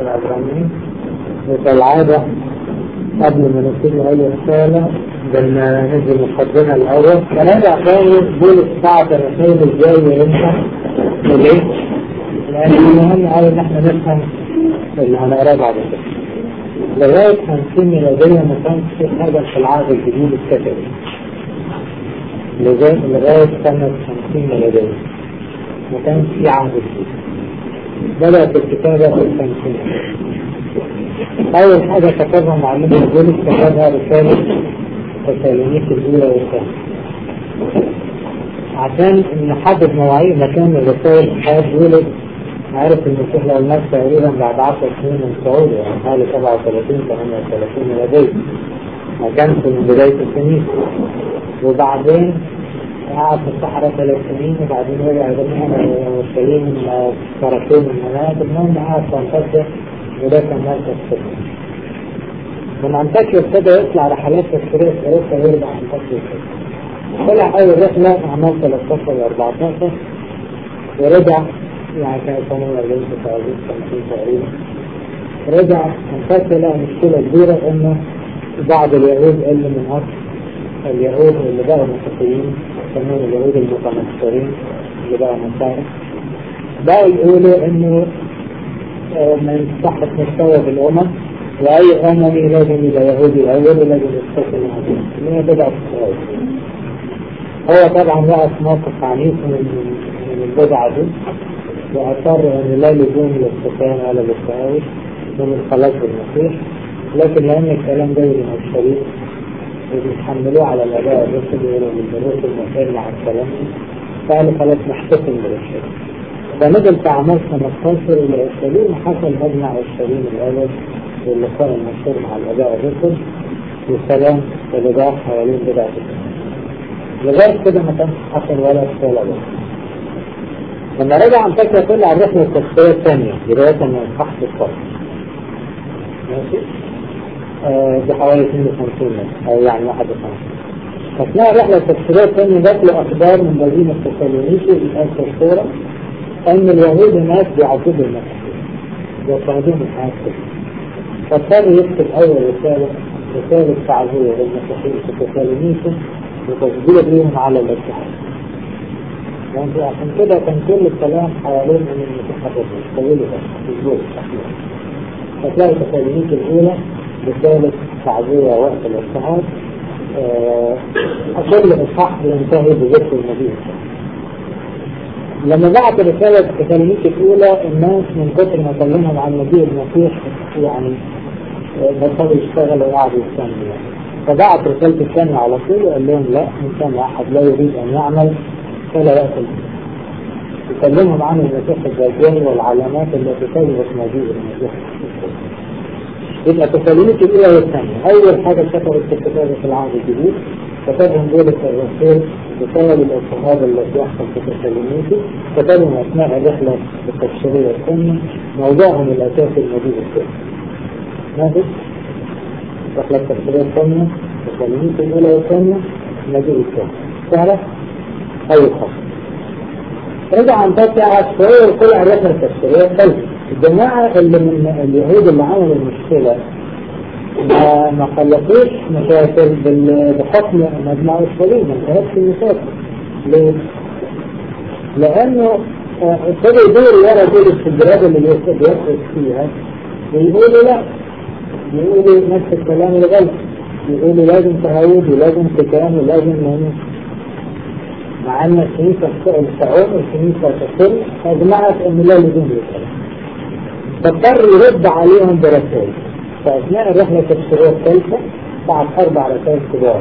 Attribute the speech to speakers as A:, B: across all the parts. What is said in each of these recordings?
A: العبرانيين وكالعادة قبل ما نبتدي أي رسالة بدنا ندي مقدمة الأول فنرجع تاني بولس بعد الرسائل الجاية امتى وليه؟ لأن المهم أوي إن احنا نفهم اللي هنقراه بعد كده لغاية 50 ميلادية ما كانش في حاجة في العهد الجديد اتكتبت لغاية سنة 50 ميلادية ما كانش في عهد جديد بدأت الكتابة في الخمسين أول حاجة كتبها معلم بولس كتبها رسالة تسالونيك الأولى والثانية عشان نحدد مواعيد مكان الرسائل حياة بولس عارف المسيح لو الناس تقريبا بعد 10 سنين من صعوده يعني حوالي 37 38 ميلادية ما كانش من بداية الكنيسة وبعدين قعد في الصحراء ثلاث سنين وبعدين رجع جميع اورشليم طرفين المناطق المهم قعد في انطاكيا وده كان مركز خدمة. من انطاكيا ابتدى يطلع رحلات تفسيرية في اوروبا ويرجع انطاكيا طلع اول رحلة اعمال 13 و 14 ورجع يعني كان 48 49 50 تقريبا رجع انطاكيا لقى مشكلة كبيرة انه بعض اليهود قل من اصل اليهود اللي بقوا مسيحيين يسمون اليهود المتنصرين اللي بقوا نصارى بقوا يقولوا انه من تحت مستوى بالامم واي اممي لازم يبقى يهودي الاول ولازم يستسلم عليه اللي هي بدعة التهاوي هو طبعا بقى في موقف عنيف من من البدعة دي واصر ان لا لزوم للختان ولا للتهاوي من الخلاص بالمسيح لكن لان الكلام جاي من الشريف وبيتحملوه على الأداء الرسل ويقولوا بالدروس المكان مع الكلام فقالوا خلاص نحتفل بالشيء فنزل في أعمال 15 إلى أورشليم حصل مجمع أورشليم الأول واللقاء المشهور مع الأداء الرسل والسلام والإضاءة حوالين بدعة لغاية كده ما كانش حصل ولا ولا بس لما رجع أنطاكيا طلع الرحلة التفسيرية الثانية بداية من الفحص الصف ماشي بحوالي 52 متر أو يعني 51 أثناء الرحلة التفسيرية الثانية جات له أخبار من مدينة تسالونيكي الآن الصورة أن اليهود هناك بيعذبوا المسيحيين بيصعدون الحياة فاضطر يكتب أول رسالة رسالة تعزية للمسيحيين في تسالونيكي وتسجيل بيهم على الاتحاد يعني عشان كده كان كل الكلام حوالين ان المسيح الرسول طويل بس اسبوع فتلاقي تسالونيكي الأولى رسالة تعزية وقت الاضطهاد كل إصحاح ينتهي بذكر النبي لما بعت رسالة تسالونيك الأولى الناس من كتر ما كلمهم عن النبي المسيح يعني بطلوا يشتغلوا وقعدوا يستنوا فبعت رسالة الثانية على طول وقال لهم لا إنسان أحد لا يريد أن يعمل فلا يأكل يكلمهم عن المسيح الدجال والعلامات التي تجرس مجيء المسيح يبقى تسالونيك الأولى والثانية أول حاجة كتبت في الكتابة في العهد الجديد كتبهم بولس الرسول بسبب الاضطهاد الذي يحصل في تسالونيك كتبهم أثناء الرحلة التبشيرية الثانية موضوعهم الأساسي المجيء الثاني ماشي؟ الرحلة التبشيرية الثانية تسالونيك الأولى والثانية المجيء الثاني سهلة؟ أول خط رجع عن تسعة شهور طلع الرحلة التبشيرية الثالثة الجماعة اللي من اليهود اللي عملوا المشكلة ما ما خلصوش مشاكل بحكم مجمع الصليب ما انتهتش المشاكل ليه؟ لأنه ابتدوا يدوروا ورا دول في البلاد اللي بيدرس فيها ويقولوا لا يقولوا نفس الكلام الغلط يقولوا لازم تهود ولازم ختان ولازم نمو مع ان الكنيسة تعوم الكنيسة تصل فاجمعت ان لا لزوم للكلام فاضطر يرد عليهم برسائل فأثناء الرحلة التبشيرية الثالثة بعد أربع رسائل كبار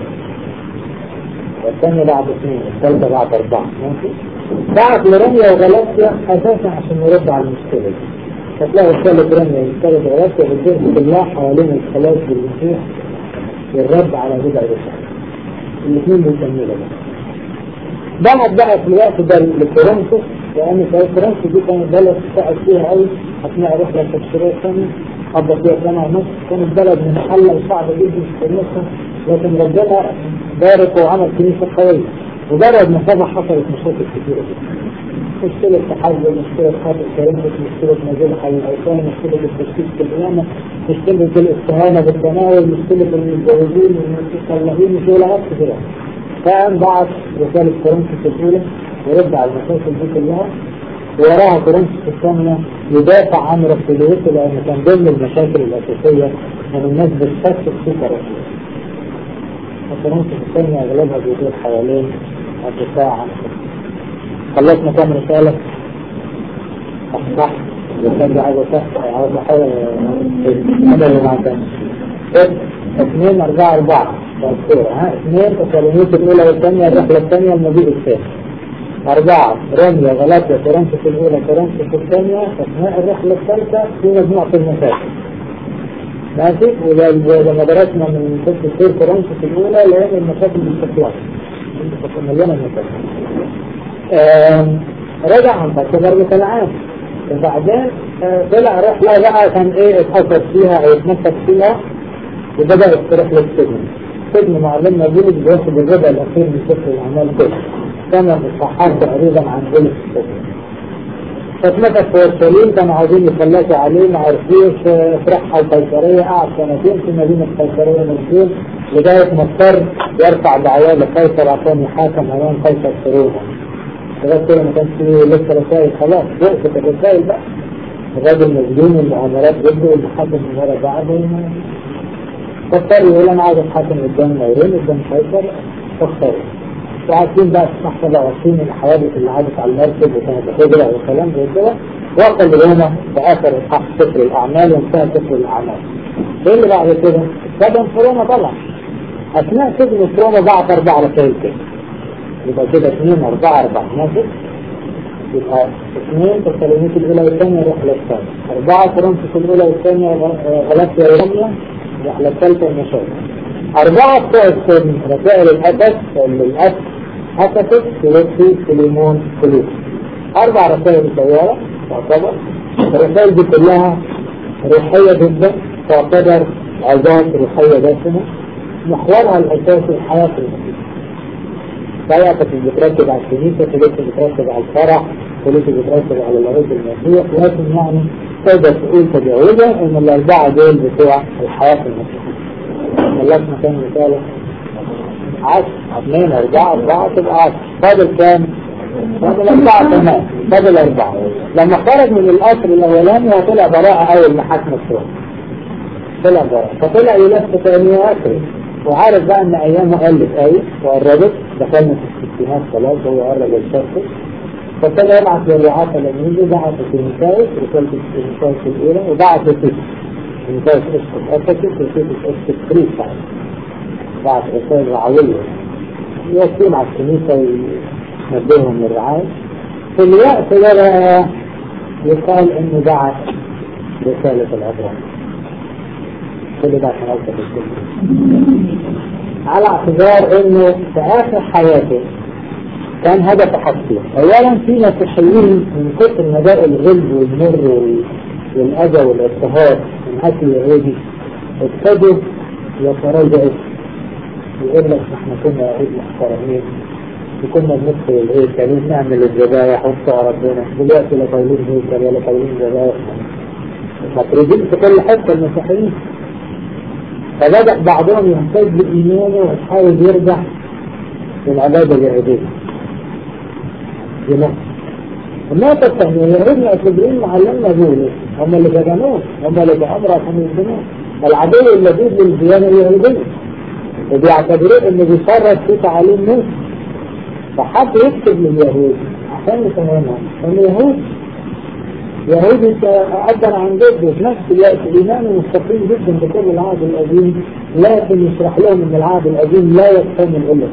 A: والثانية بعد اثنين الثالثة بعد أربعة ماشي بعد لرميا وغلاسيا أساسا عشان يرد على المشكلة دي فتلاقي رسالة رميا ورسالة غلاسيا بتدور كلها حوالين الخلاص بالمسيح والرد على بدع الرسالة الاثنين بيكملوا بقى بعد بقى في الوقت ده لكورنثوس لأن كورنثوس دي كانت بلد سقط فيها قوي أثناء الرحلة التبشيرية الثانية قضى فيها سنة ونص كانت بلد منحلة وصعبة جدا في كنيسة لكن ربنا بارك وعمل كنيسة قوية مجرد ما سبع حصلت مشاكل كثيرة جدا مشكلة تحول مشكلة خاطئ كريمة مشكلة نزول حي الأوثان مشكلة التشكيك في القيامة مشكلة الاستهانة بالتناول مشكلة المتجوزين والمتطلقين مشكلة غير كثيرة فقام بعت رسالة كورنثوس الأولى ورد على المشاكل دي كلها ووراها كورنثوس الثانية يدافع عن رسوليته لأن كان ضمن المشاكل الأساسية أن الناس بتفكر في رسوليته كورنثوس الثانية أغلبها بيدور حوالين الدفاع عن خلصنا كام رسالة صح رسالة عايزة صح عايزة حاجة هذا اللي معاك اثنين أربعة أربعة مذكورة ها اثنين تسالونيك الأولى والثانية الرحلة الثانية المجيء الثاني أربعة رمية غلطة كورنثوس الأولى كورنثوس الثانية أثناء الرحلة الثالثة في مجموعة المساجد ماشي ولما درسنا من ست شهور كورنثوس الأولى لأن المشاكل باستخلاص مليانة مشاكل رجع عن تكبر العام وبعدين طلع رحلة بقى كان ايه اتحصل فيها او اتنفس فيها وبدأت رحلة السجن السجن معلمنا بولس بياخد الربع الأخير من سفر الأعمال كله ثمان إصحاحات تقريبا عن بولس السجن فاتمسك في اورشليم كانوا عاوزين يخلصوا عليه ما عرفوش فرحها القيصرية قعد سنتين في مدينة القيصرية مسجون لغاية ما اضطر يرفع دعواه لقيصر عشان يحاكم أمام قيصر في روما لغاية كده ما كانش فيه لسه رسائل خلاص وقفت الرسائل بقى الراجل مسجون والمؤامرات ضده والمحاكم من ورا بعض فاضطر يقول انا عايز اتحاكم قدام نورين قدام قيصر فاختار وعارفين بقى في صح 27 الحوادث اللي عادت على المركب وكانت هجرة والكلام زي كده وصل لهنا في اخر اصحاح سفر الاعمال وانتهى سفر الاعمال. ايه اللي بعد كده؟ سجن في روما طبعا. اثناء سجن في روما بعت اربع رسائل كده. يبقى كده اثنين اربعة اربعة ماشي؟ يبقى اثنين تسالونيك الاولى والثانية الرحلة الثانية. اربعة كورنثوس الاولى والثانية غلطية وروميا الرحلة الثالثة المشاهد. أربعة بتوع السن رسائل الأسد للأسد أسفت فيليبي سليمون فلوس أربع رسائل صغيرة تعتبر الرسائل دي كلها روحية جدا تعتبر عظات روحية دسمة محورها الأساسي الحياة المسيح فيعتك بتركز على الكنيسة فيليبي بتركز على الفرح فيليبي بتركز على العروض المسيح لكن يعني تقدر تقول تجاوزا ان الأربعة دول بتوع الحياة المسيحية خلصنا كام رسالة عشر اثنين اربعة اربعة تبقى عشر فاضل كام فاضل اربعة كمان فاضل اربعة لما خرج من القصر الاولاني وطلع براءة اول محاكمة الشغل طلع براءة فطلع يلف تاني واخر وعارف بقى ان ايامه قلت ايه وقربت دخلنا في الستينات خلاص هو قرب الشرق فابتدى يبعث للرعاة تلاميذه بعث في المساوس رسالة المساوس الأولى وبعث لتيتس المساوس اسقط أسكت وتيتس اسقط كريس بعد بعث رسائل رعوية يوصيهم على الكنيسة وينبههم للرعاية في الوقت ده بقى يقال إنه بعث رسالة العبران كل ده عشان أوصل الكلمة على اعتبار إنه في آخر حياته كان هدف حاجتين اولا في مسيحيين من كثر مدار الغلب والمر والاذى والاضطهاد من اكل اليهودي ابتدوا يتراجعوا يقول لك احنا كنا يهود محترمين وكنا بندخل الهيكل ونعمل الذبايح ونطوع ربنا دلوقتي لا طاولين هيكل ولا طاولين ذبايح مطرودين في كل حته المسيحيين فبدأ بعضهم يهتز بإيمانه ويحاول يرجع للعبادة اليهودية دماغ النقطة الثانية اليهود معتبرين معلمنا بولس هم اللي جبنوه هم اللي بأمر عشان يخدموه العدو اللذيذ للديانة اليهودية وبيعتبروه انه بيفرط في تعاليم موسى فحب يكتب لليهود عشان يفهمهم ان يهود يهود انت عبر عن جده في نفس الوقت الايمان مستقيم جدا بكل العهد القديم لكن يشرح لهم ان العهد القديم لا يكتمل الا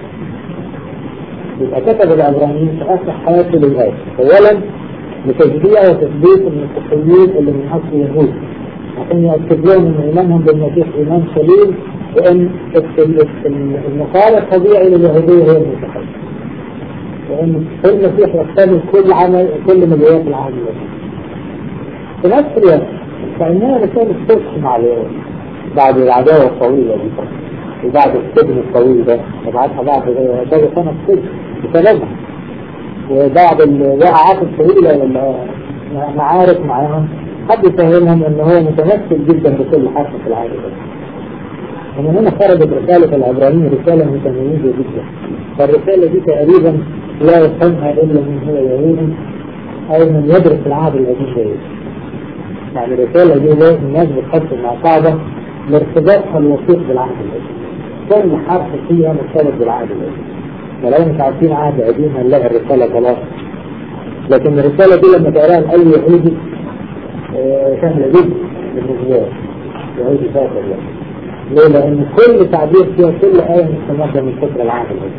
A: يبقى كتب العبرانيين في اخر حياته للآية اولا لتشجيع وتثبيت المسيحيين اللي من اصل يهود عشان يأكد لهم ان ايمانهم بالمسيح ايمان سليم وان المقام الطبيعي لليهودية هي المسيحية وان المسيح يحتمل كل عمل كل مجالات العهد القديم في نفس الوقت فإنها رسالة صلح مع اليهود بعد العداوة الطويلة دي وبعد السجن الطويل ده وبعدها بعد كذا سنة سجن بسببها وبعض الوقعات الطويلة والمعارك معاهم حد يفهمهم ان هو متمثل جدا بكل حرف في العالم ومن هنا خرجت رسالة العبرانيين رسالة متميزة جدا فالرسالة دي تقريبا لا يفهمها إلا من هو يهودي أو من يدرس العهد القديم جيد يعني الرسالة دي لازم الناس بتحط مع قاعدة لارتباطها الوثيق بالعهد القديم كل حرف فيها مرتبط بالعهد القديم ولو مش عارفين عهد قديم هنلاقي الرسالة خلاص لكن الرسالة دي لما تقراها لأي يهودي سهلة جدا بالنسبة له يهودي فاكر يعني ليه؟ لأن كل تعبير فيها كل آية مستمدة من فكرة العهد القديم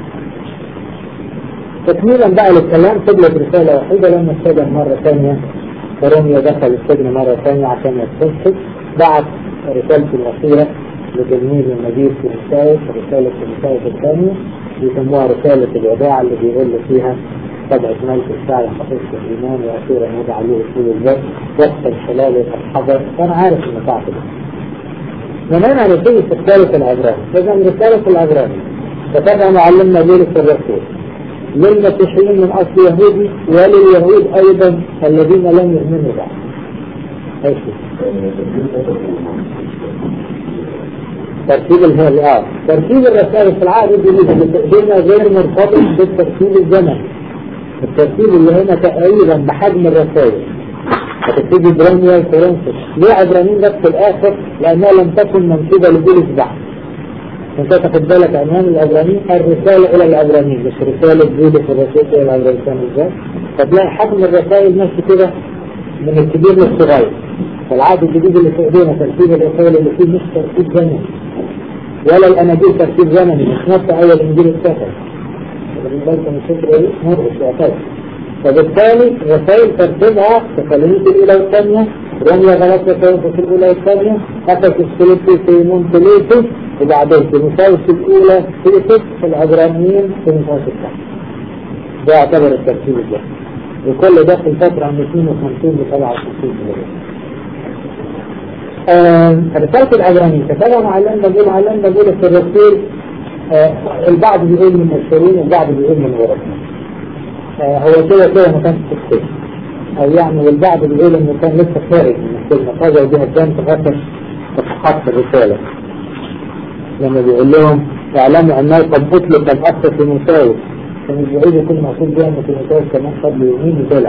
A: تكميلا بقى للكلام فضلت رسالة وحيدة لما اتسجن مرة ثانية كروميا دخل السجن مرة ثانية عشان يستشهد بعت رسالته الأخيرة لتلميذ النبي تيموثاوس رسالة تيموثاوس الثانية بيسموها رسالة الوداع اللي بيقول فيها طبعة ملك الساعة حقيقة الإيمان وأخيرا يدعى له أصول الباب وقت الحلال الحضر وأنا عارف إنه صعب ده من هنا نبتدي في رسالة العبراني إذا رسالة العبراني كتبها معلمنا بولس الرسول للمسيحيين من أصل يهودي ولليهود أيضا الذين لم يؤمنوا بعد ايش ترتيب الهالي اه ترتيب الرسائل في العهد الجديد بتقديمنا غير مرتبط بالترتيب الزمني الترتيب اللي هنا تقريبا بحجم الرسائل هتبتدي برانيا وكورنثوس ليه عبرانيين بس في الاخر لانها لم تكن منسوبه لبولس بعد انت تاخد بالك عنوان العبرانيين الرسالة الى العبرانيين مش رسالة بولس الرسول الى العبرانيين فاهم ازاي؟ فتلاقي حجم الرسائل نفسه كده من الكبير للصغير فالعهد الجديد اللي في ايدينا ترتيب الرسائل اللي فيه مش ترتيب زمني ولا الاناجيل ترتيب زمني مش نفس اول انجيل اتكتب بالكم الفكرة دي مرهق يعتبر فبالتالي رسائل ترتيبها تسالونيك الاولى والثانية رمية غلطة في الاولى والثانية افسس فيليبي في مونتليتو وبعدين تيموثاوس الاولى فيليبس في العبرانيين تيموثاوس الثاني ده يعتبر الترتيب ده وكل ده في الفترة من 52 ل 67 مليون رسالة العبرانيين كتبها معلم بقول معلم بقول في الرسول آه البعض بيقول من المشهورين والبعض بيقول من ورثنا آه هو كده كده ما كانش في السجن او يعني والبعض بيقول انه كان لسه خارج من السجن فجأة بها الدم تفتش تتحط الرسالة لما بيقول لهم اعلموا انه قد اطلق الاخ في مساوس كان الجعيد يكون مقصود بها ان في مساوس كمان قبل يومين وطلع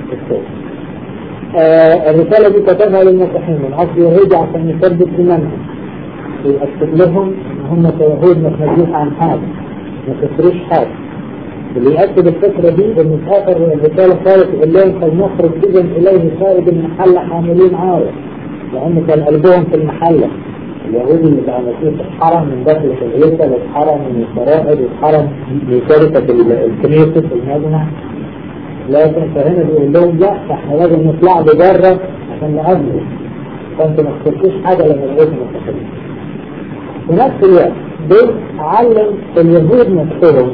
A: آه الرسالة دي كتبها للمسيحيين من اصل يهودي عشان يثبت ايمانهم ويأكد لهم ان هم كيهود ما تنجوش عن حاجة ما تفرش حاجة اللي يأكد الفكرة دي ان في اخر الرسالة خالص يقول لهم فلنخرج اذا اليه خارج المحل حاملين عارض لان كان قلبهم في المحلة اليهود اللي بقى مسيح اتحرم من داخل الكنيسة واتحرم من الفرائض واتحرم من شركة الكنيسة المجمع لكن فهنا بيقول لهم لا احنا لازم نطلع بره عشان نقابله فانتوا ما تخسرتوش حاجة لما لقيتوا مستقلين في نفس الوقت بيعلم اليهود نفسهم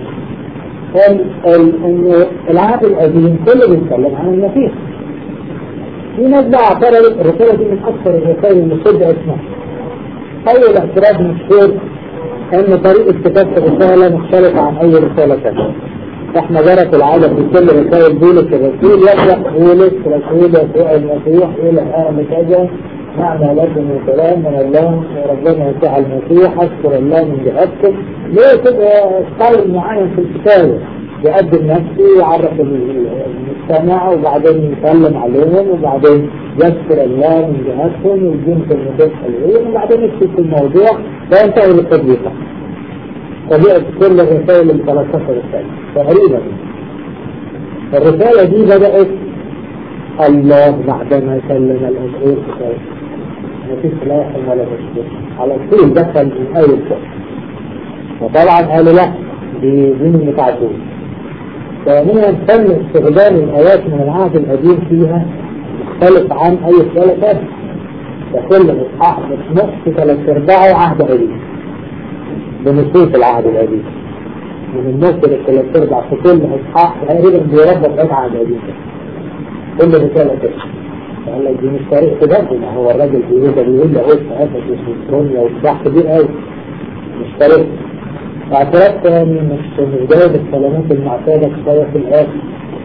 A: ان العهد القديم كله بيتكلم عن المسيح في ناس بقى اعترضت الرسالة دي من اكثر الرسائل اللي صدق اسمها أول اعتراض مشهور أن طريقة كتابة الرسالة مختلفة عن أي رسالة ثانية. احنا درس العالم بكل رسائل بولس الرسول يبدأ بولس رسول يسوع المسيح إلى أهل كذا نعم لكم السلام من الله ربنا يسوع المسيح أشكر الله من جهتكم ليه كده ستايل معين في الكتابة يقدم نفسه يعرف المجتمع وبعدين يسلم عليهم وبعدين يذكر الله من جهتهم ويديهم كلمتين حلوين وبعدين يكتب في الموضوع وينتهي للتطبيق طبيعة كل الرسائل ال 13 رسالة تقريبا الرسالة دي بدأت الله بعدما سلم الأمور ما فيش لا ولا تشبه على طول دخل من أول شيء وطبعا قالوا لا دي دين المتعدون ثانيا تم استخدام الآيات من العهد القديم فيها مختلف عن أي رسالة ثانية فكل إصحاح نص ثلاث أرباعه عهد قديم بنصوص العهد القديم من النص للثلاث أرباع في كل إصحاح تقريبا بيربط بين عهد قديم كل رسالة كده قال لك دي مش تاريخ كده ما هو الراجل بيقول ده بيقول له قلت أسس وسكرونيا وصباح كبير قوي مش تاريخ اعتراف ثاني مش مش جايب الكلمات المعتادة كفاية في الآخر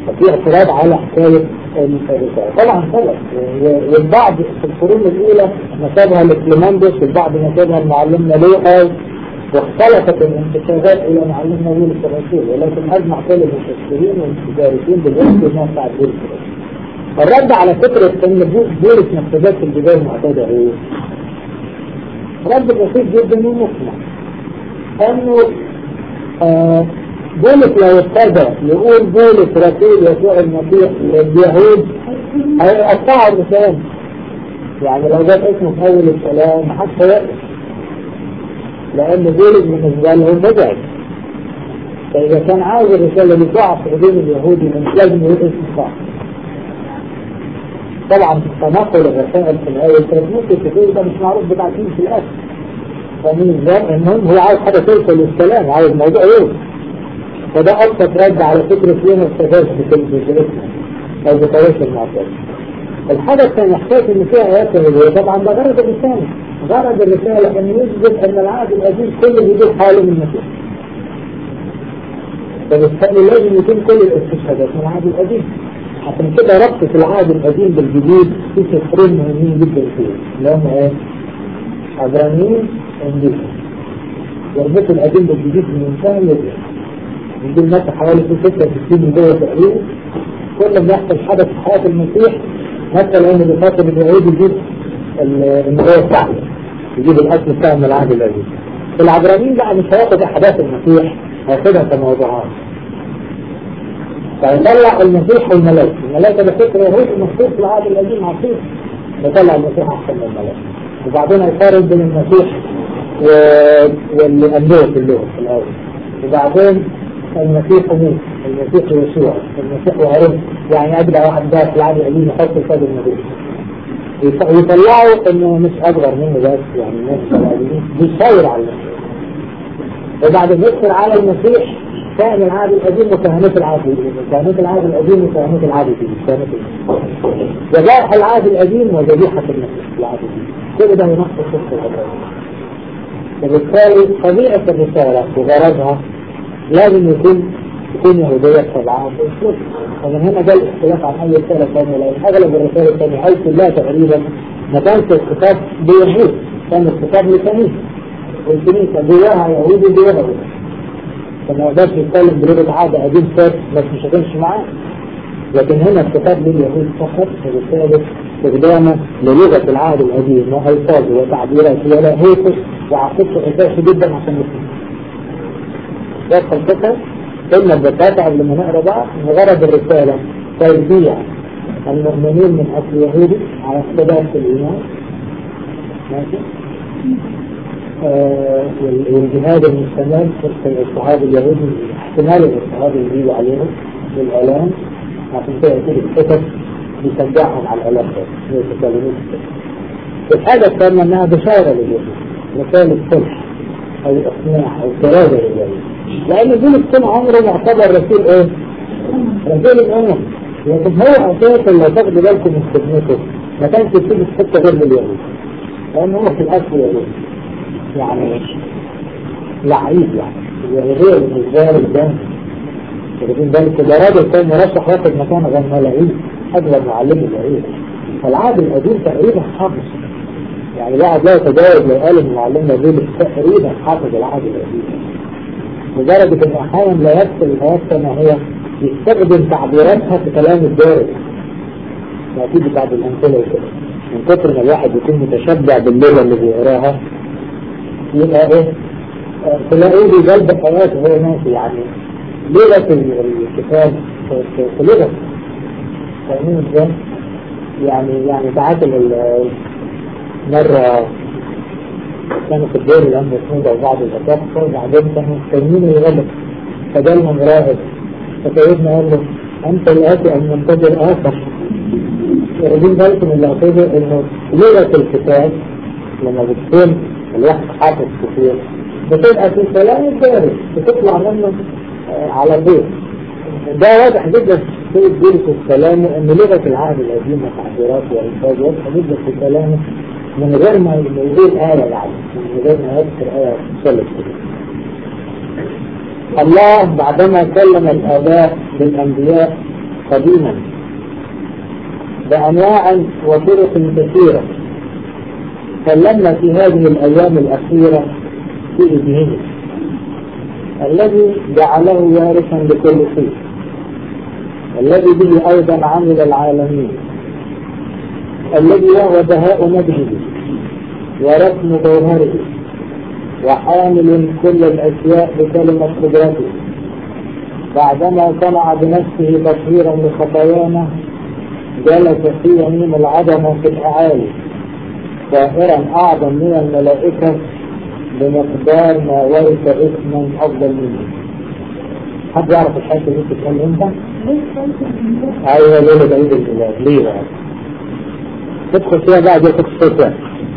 A: ففي اعتراض على حكاية الرسالة طبعا غلط والبعض في القرون الأولى نسبها لكليماندوس والبعض نسبها لمعلمنا لوقا واختلفت الانتسابات إلى معلمنا بولس الرسول ولكن أجمع كل المفسرين والمتدارسين بالوقت إنها بتاعت بولس الرد على فكرة إن بولس نفسها في البداية معتادة إيه؟ رد بسيط جدا ومقنع انه آه بولس لو ابتدى يقول بولس رسول يسوع المسيح لليهود هيقطعوا اللسان يعني لو جاب اسمه في اول الكلام محدش هيقف لان بولس بالنسبه لهم مزعج فاذا كان عاوز الرساله اللي تقع في حدود اليهود مش لازم يقول اسم صح طبعا تنقل الرسائل في الاول كانت ممكن تقول ده مش معروف بتاع في الاخر فمين ازاي المهم هو عايز حاجة توصل للكلام عايز موضوع ايه فده أكثر رد على فكرة ليه ما استفادش بكلمة أو بتواصل مع الثاني الحاجة الثانية حكاية إن فيها آيات نبوية طبعا ده غرض الرسالة غرض الرسالة أن يثبت أن العهد القديم كل اللي يدور حوالين المسيح فبالتالي لازم يكون كل الاستشهادات من العهد القديم عشان كده ربط العهد القديم بالجديد في سفرين مهمين جدا فيه اللي هم ايه؟ عبرانيين وانجيل يربط القديم بالجديد من منتهى الوضوح نجيب مثلا حوالي في 66 جوه تقريبا كل ما يحصل حدث في حياة المسيح مثلا ان بيخاطب اليهود يجيب النبوة بتاعته يجيب الاصل بتاعه من العهد القديم العبرانيين بقى مش هياخد احداث المسيح هياخدها كموضوعات فيطلع المسيح والملائكة الملائكة ده فكر يهود مخصوص في العهد القديم عصير يطلع المسيح احسن من الملائكة وبعدين هيقارن بين المسيح والأنبياء كلهم في الأول وبعدين المسيح ومين المسيح ويسوع المسيح وهارون يعني أجدع واحد ده في العهد القديم يحط الفاد النبي ويطلعوا انه مش اصغر منه بس يعني الناس القديمين بيشاور على المسيح وبعد ما يدخل على المسيح كان العهد القديم وكهنوت العهد القديم كهنوت العهد القديم وكهنوت العهد الجديد كهنوت ذبائح العهد القديم وذبيحة المسيح العهد الجديد كل ده ينقص قصة الأبراج وبالتالي طبيعة الرسالة وغرضها لازم يكون تكون يهودية طبعا واسلوب ومن هنا جاء الاختلاف عن أي رسالة ثانية لأن أغلب الرسائل الثانية أو كلها تقريبا ما كانش الخطاب بيهود كان الخطاب لكنيسة والكنيسة جواها يهود وجواها يهود فما يقدرش يتكلم بلغة عادة قديم فات بس مش هتمشي معاه لكن هنا الخطاب لليهود فقط فبالتالي استخدامه للغة العهد القديم وألفاظه وتعبيراته ولاهوته وعقيدته أساسي جدا عشان نفهم. ده الفكرة قلنا ببساطة قبل ما نقرا بقى إن غرض الرسالة تربيع المؤمنين من أصل يهودي على الثبات في الإيمان ماشي آه والجهاد المستمر في الصحابة اليهود احتمال الاضطهاد اللي بيجوا عليهم والآلام عشان كده يكون الكتب بيشجعهم على الآلام ده يتكلمون الحاجة الثانية إنها بشارة لليهود رسالة صلح أو إقناع أو كرادة لليهود لأن دول السنة عمره معتبر رسول إيه؟ رسول الأمم لكن هو أساسا لو تاخدوا بالكم من خدمته ما كانش يسيب حتة غير لليهود لأن هو في الأصل يهود يعني لعيب يعني اليهودية بالنسبة له ده واخدين بالك ده راجل كان مرشح واخد مكان غير ملاعين أجمل معلم العيد فالعهد القديم تقريبا حافظ يعني الواحد لا يتجاوز لو قال ان معلمنا دول تقريبا حافظ العهد القديم لدرجة ان احيانا لا يكتب الآيات كما هي يستخدم تعبيراتها في كلام الدارس أكيد بعد الأمثلة وكده من كتر ما الواحد يكون متشبع باللغة اللي بيقراها يبقى ايه تلاقيه بيجلب حياته وهو ماشي يعني لغة الكتاب في لغة فاهمين ازاي؟ يعني يعني ساعات مرة كانوا في الدور الأمن محمود أو بعض الأساقفة وبعدين كانوا مستنيين يغلق فجالهم راهب فسيدنا قال له أنت الآتي أن ينتظر آخر واخدين بالكم اللي أقصده إنه لغة الكتاب لما بتكون الواحد حافظ كتير بتبقى في كلام الدارس بتطلع منه على البيت ده واضح جدا في الدرس كلامه ان لغة العهد القديم وتعبيرات والفاظ واضحة جدا في كلامه من غير ما يقول آية يعني من غير ما يذكر آية صلت الله بعدما كلم الآباء بالأنبياء قديما بأنواع وطرق كثيرة سلمنا في هذه الأيام الأخيرة في ابنه الذي جعله وارثا لكل شيء الذي به أيضا عمل العالمين الذي هو بهاء مجهده ورسم جوهره وحامل كل الأشياء بكلمة قدرته بعدما صنع بنفسه تطهيرا لخطايانا جلس في يمين العظمة في الأعالي ظاهرا أعظم من الملائكة بمقدار ما ورث اسما أفضل منه حد يعرف الحاجة دي بتتكلم امتى؟ ايوه ليلة عيد الميلاد ليه بقى؟ تدخل فيها بقى دي تدخل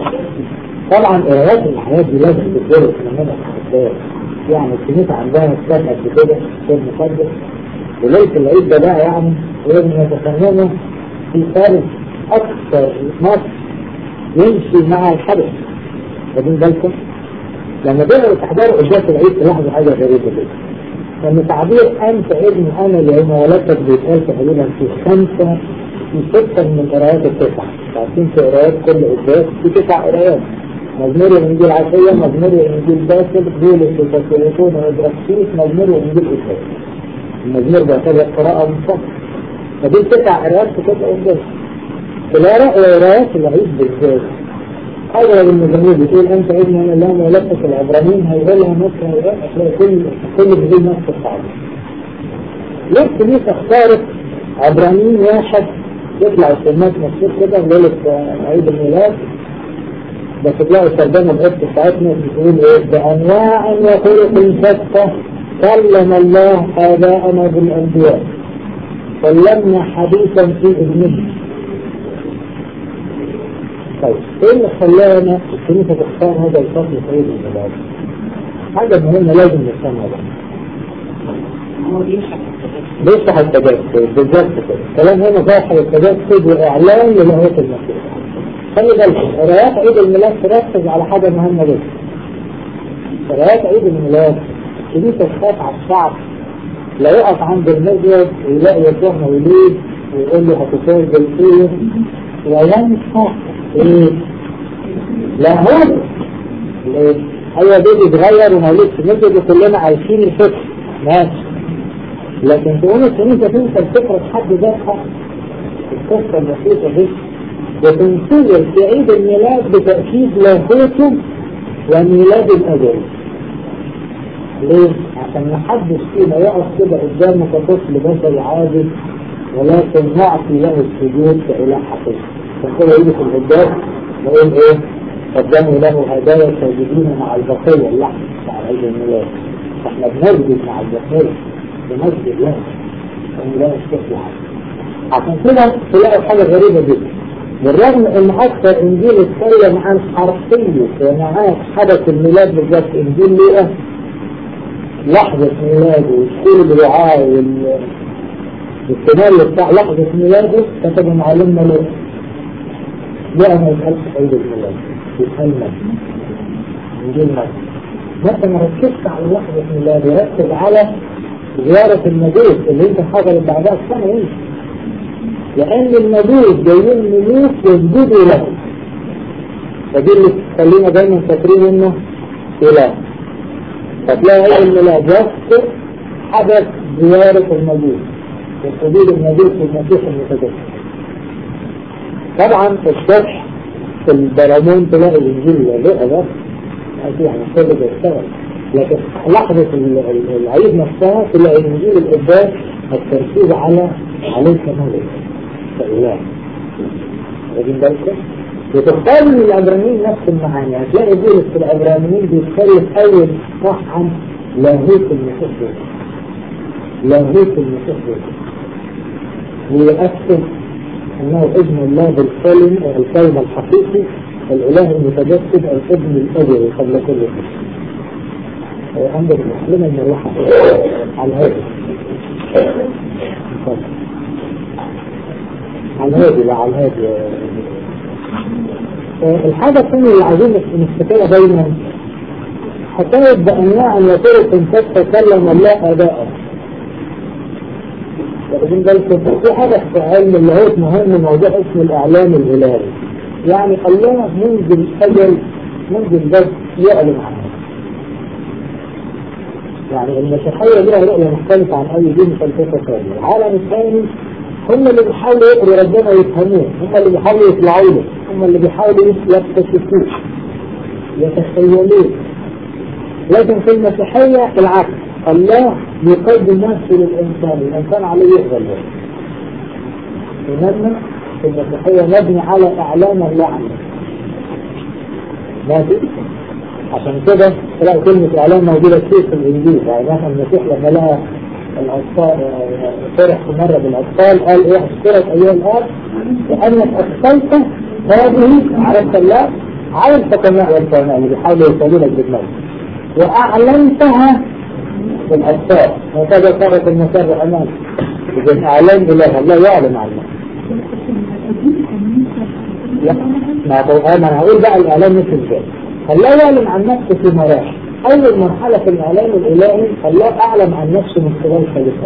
A: طبعا قراءات الحياة دي لازم تدرس منها الحساب يعني الكنيسة عندها كتاب قد كده كتاب مقدس وليلة العيد ده بقى يعني لازم يتفهموا في فارق أكثر نص يمشي مع الحدث واخدين بالكم؟ لما بدأوا تحضروا قداس العيد تلاحظوا حاجة غريبة جدا لأن تعبير أنت ابن أنا يوم ولدتك بيتقال تقريبا في خمسة في ستة من القراءات التسعة عارفين في قراءات كل قداس في تسع قراءات مزمور الإنجيل عشية مزمور الإنجيل باكر دول التسعيتون والبراكسيس مزمور الإنجيل إسرائيل المزمور بيعتبر قراءة منفصلة فدي تسع قراءات في كل قداس في القراءات العيد بالذات أول المزمور بتقول أنت ابن أنا اللهم ولدتك العبرانيين هيقولها نص هيقولها هتلاقي كل كل بيقول نفس الصعب ليه الكنيسة اختارت عبرانيين واحد يطلع السمات مشهور كده ليلة عيد الميلاد بس تلاقوا ترجمة القدس بتاعتنا بتقول ايه بأنواع وطرق شتى كلم الله آباءنا بالأنبياء كلمنا حديثا في ابنه طيب ايه اللي خلانا الكنيسة تختار هذا الفصل في عيد الميلاد؟ حاجة مهمة لازم نفهمها بقى. بيشرح التجسد بالظبط كده الكلام هنا ظاهر التجسد واعلان للاهوت المسيح خلي بالك قراءات عيد الميلاد تركز على حاجه مهمه جدا قراءات عيد الميلاد الكنيسه تخاف على الشعب لا يقف عند المسجد ويلاقي يسوع مولود ويقول له هتفوز بالخير وينسى ايه؟ لاهوت ليه؟ ايوه ده بيتغير ومولود في المسجد وكلنا عايشين الفكر ماشي لكن تقول الكنيسة تنسى الفكرة في حد ذاتها القصة البسيطة دي وتنتظر في عيد الميلاد بتأكيد لاهوته وميلاد الأجل ليه؟ عشان محدش فينا يقف كده قدامه كطفل بشري عادي ولكن نعطي له السجود كإله حقيقي عشان كده يجي في القداس نقول ايه؟ قدموا له هدايا ساجدين مع البقية اللحم بتاع عيد الميلاد فاحنا بنسجد مع البقية بمجد الله أن لا يستطيع عشان كده تلاقوا حاجة غريبة جدا بالرغم ان اكثر انجيل اتكلم عن حرفية ومعاه حدث الميلاد بالذات انجيل لوقا لحظة ميلاده والسير الرعاة والسيناريو بتاع لحظة ميلاده كتب معلمنا لوقا لوقا ما يتقالش في عيد الميلاد يتقال مجد انجيل مجد بس ما ركزت على لحظة ميلاده ركز على زيارة المجوس اللي انت حضرت بعدها السنة ايه لأن المجوس جايين ملوك يسجدوا له فدي اللي تخلينا دايما فاكرين انه إله فتلاقي عيد الميلاد يذكر حدث زيارة المجوس وحضور المجوس والمسيح المتجسد طبعا في الشرح في البرامون تلاقي الانجيل لا ده يعني كل ده يشتغل لكن لحظة العيد نفسها تلاقي الانجيل القداس التركيز على عليك ملك كإله واخدين بالكم؟ وتختار من العبرانيين نفس المعاني هتلاقي بولس في العبرانيين بيتكلم أول صح عن لاهوت المسيح لاهوت المسيح ويؤكد أنه ابن الله بالكلم الكلمة الحقيقي الإله المتجسد الابن الأجري قبل كل شيء عندك مسلمة المروحة على هذا على هذا لا على هذا الحاجة الثانية اللي عايزين نفتكرها دايما حكاية بأنواع وطرق قد تكلم الله آباءه واخدين بالكم في حدث في علم اللاهوت مهم موضوع اسمه الإعلام الإلهي يعني الله منذ الأجل منذ البدء يعلم عنه يعني المسيحية لها رؤية مختلفة عن أي دين فلسفة ثانية العالم الثاني هم اللي بيحاولوا يقروا ربنا يفهموه هم اللي بيحاولوا يطلعوا له هم اللي بيحاولوا يكتشفوه يتخيلوه لكن في المسيحية العكس الله يقدم نفسه للإنسان الإنسان عليه يقبل له إنما في المسيحية مبني على إعلان اللعنة ماشي عشان كده تلاقي كلمة إعلان موجودة كتير في الإنجيل يعني مثلا المسيح لما لها الأطفال فرح في مرة بالأطفال قال إيه اشترك أيها الآب لأنك أدخلت هذه عرفت الله على الحكماء والفهماء اللي بيحاولوا يوصلوا لك بالموت وأعلنتها في الأطفال وكذا صارت المسار أمام إذن أعلان إله الله يعلم عنه لا ما أنا هقول بقى الإعلان مثل كده الله يعلم عن نفسه في مراحل أول مرحلة في الإعلان الإلهي الله أعلم عن نفسه من خلال خليفته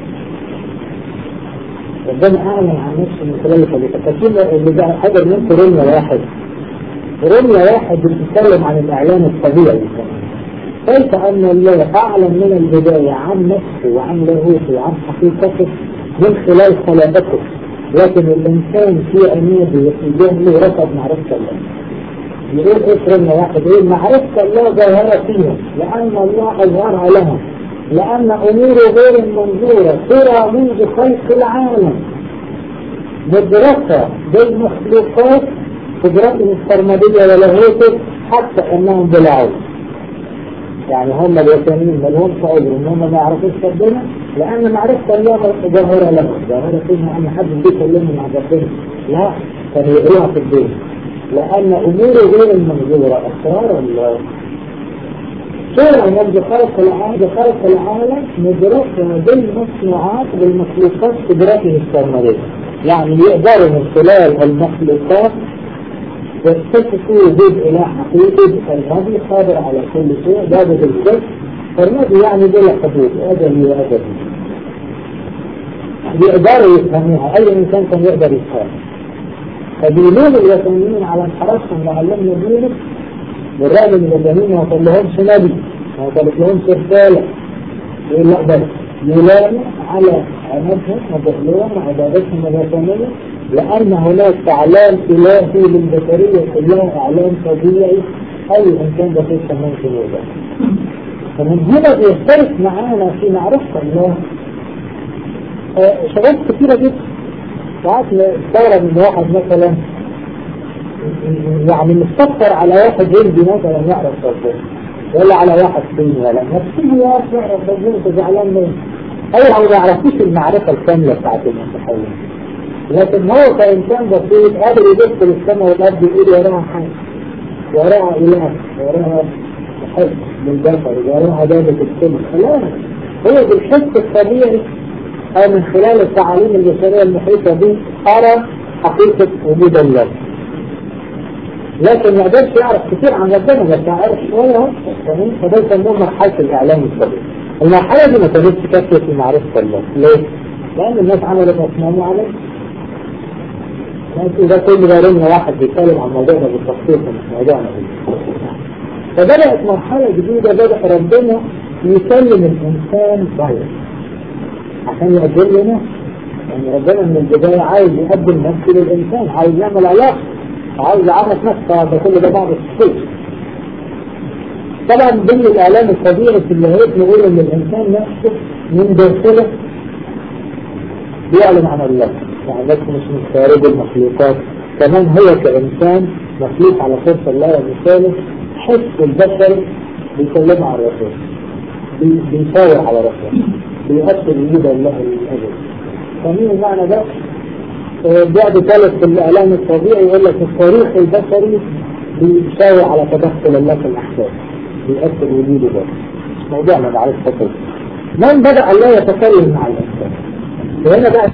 A: ربنا أعلن عن نفسه من خلال خليفته فكل اللي بقى حضر منكم رمية واحد رمية واحد بتتكلم عن الإعلان الطبيعي كيف أن الله أعلم من البداية عن نفسه وعن لاهوته وعن حقيقته من خلال خلافته لكن الإنسان في أميره وفي جهله رفض معرفة الله يقول اكرم واحد يقول معرفة الله ظاهرة فيهم لأن الله أظهرها لهم لأن أموره غير المنظورة ترى منذ خلق العالم مدركة بالمخلوقات قدرته السرمدية ولاهوته حتى أنهم بلعوا يعني هم الوثنيين ما لهمش عذر ان هم ما يعرفوش ربنا لان معرفه الله ظاهره لهم ظاهره فيها ان حد بيكلمهم عن ربنا لا كانوا يقروها في الدين لأن أموره غير المنظورة أسرار الله شرع من خلق العالم خلق العالم مدركة بالمصنوعات بالمخلوقات قدرته السرمدية يعني يقدروا من خلال المخلوقات يكتشفوا وجود إله حقيقي الذي قادر على كل شيء بابة الكل فالنبي يعني بلا حدود أدبي وأدبي يقدروا يفهموها أي إنسان كان يقدر يفهمها فبيلوم الوثنيين على انحرافهم لعلهم يدينوا بالرغم من الذين ما وصل لهمش نبي ما وصلت لهمش رسالة يقول لا بس يلام على عنادهم وبخلهم وعبادتهم الوثنية لأن هناك إعلام إلهي للبشرية كلها إعلام طبيعي أي إنسان بسيط ممكن يوجد فمن هنا بيختلف معانا في معرفة الله شباب كثيرة جدا ساعات نستغرب من واحد مثلا يعني مستكتر على واحد هندي مثلا يعرف ربنا ولا على واحد صيني ولا نفسه يعرف يعرف ربنا انت زعلان منه اي هو ما يعرفوش المعرفة الكاملة بتاعت المسيحية لكن هو كإنسان بسيط قادر يدخل السماء والأرض يقول وراها حاجة وراها إله وراها حب للبشر وراها عبادة السماء لا هو بالحس الطبيعي أو من خلال التعاليم البشرية المحيطة به أرى حقيقة وجود الله لكن ما قدرش يعرف كتير عن ربنا بس يعرف شوية اهو فده يسموه مرحلة الإعلام الطبيعي المرحلة دي ما كانتش كافية في معرفة الله ليه؟ لأن الناس عملت أصنام وعملت ماشي ده كل ده واحد بيتكلم عن موضوعنا بالتفصيل مش موضوعنا فبدأت مرحلة جديدة بدأ ربنا يكلم الإنسان ضيق عشان يقدم لنا يعني ربنا من البداية عايز يقدم نفسه للإنسان عايز يعمل علاقة عايز يعرف نفسه ده كل ده بعض الشيء طبعا ضمن الإعلام الطبيعي في اللي هيك نقول إن الإنسان نفسه من داخله بيعلن عن الله يعني بس مش من خارج المخلوقات كمان هو كإنسان مخلوق على صورة الله ومثاله حس البشر بيكلمه عن الرسول بيساوي على رسول بيؤثر وجود الله للأجل فمين المعنى ده؟ بعد ثالث في الإعلام الطبيعي يقول لك التاريخ البشري بيساوي على تدخل الله في الأحداث بيؤثر وجوده ده موضوعنا معرفة فكرة من بدأ الله يتكلم مع الإنسان وهنا بقى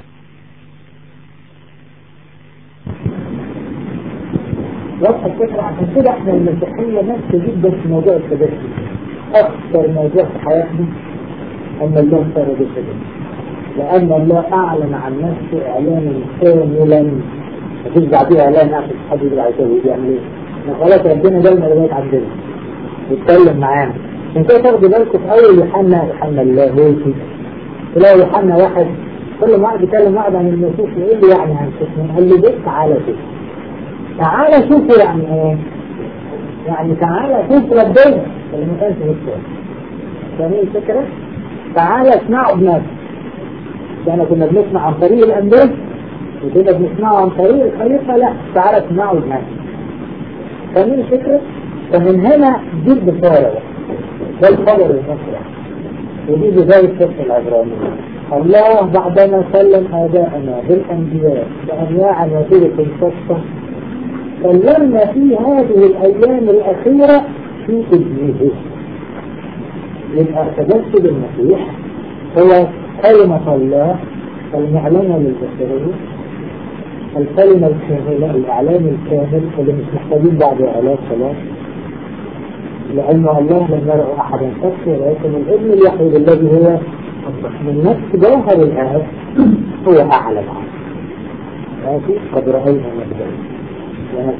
A: واضحة الفكرة عشان كده احنا المسيحية نفس جدا في موضوع التدخل أكثر موضوع في حياتنا أن الله صار بالتدخل لأن الله أعلن عن نفسه إعلانا كاملا مفيش بعديه إعلان أخذ حد يقدر يسوي يعمل إيه؟ خلاص ربنا جالنا لغاية عندنا يتكلم معانا عشان كده تاخدوا بالكم في أول يوحنا يوحنا اللاهوتي تلاقي يوحنا واحد كل ما واحد يكلم واحد عن النصوص يقول له يعني عن شوف قال له بص تعالى شوف تعالى شوف يعني ايه؟ يعني تعالى شوف ربنا اللي ما كانش مستوى فاهمين الفكرة؟ تعالى اسمعوا بنفسك احنا كنا بنسمع عن طريق الأنبياء وكنا بنسمعه عن طريق الخليفة لا تعالى اسمعوا بنفسك فاهمين الفكرة؟ فمن هنا دي البشارة ده الخبر المصري ودي بداية فتح العبرانية الله بعدما سلم آباءنا بالأنبياء بأنواع وسيلة شتى سلمنا في هذه الأيام الأخيرة في ابنه يبقى تجسد المسيح هو كلمة الله المعلنة للبشرية الكلمة الكاملة الإعلام الكامل اللي مش محتاجين بعد إعلان خلاص لأن الله لم يرى أحدا قط ولكن الابن الوحيد الذي هو من نفس جوهر الآب هو أعلم عنه لكن قد رأينا مجدا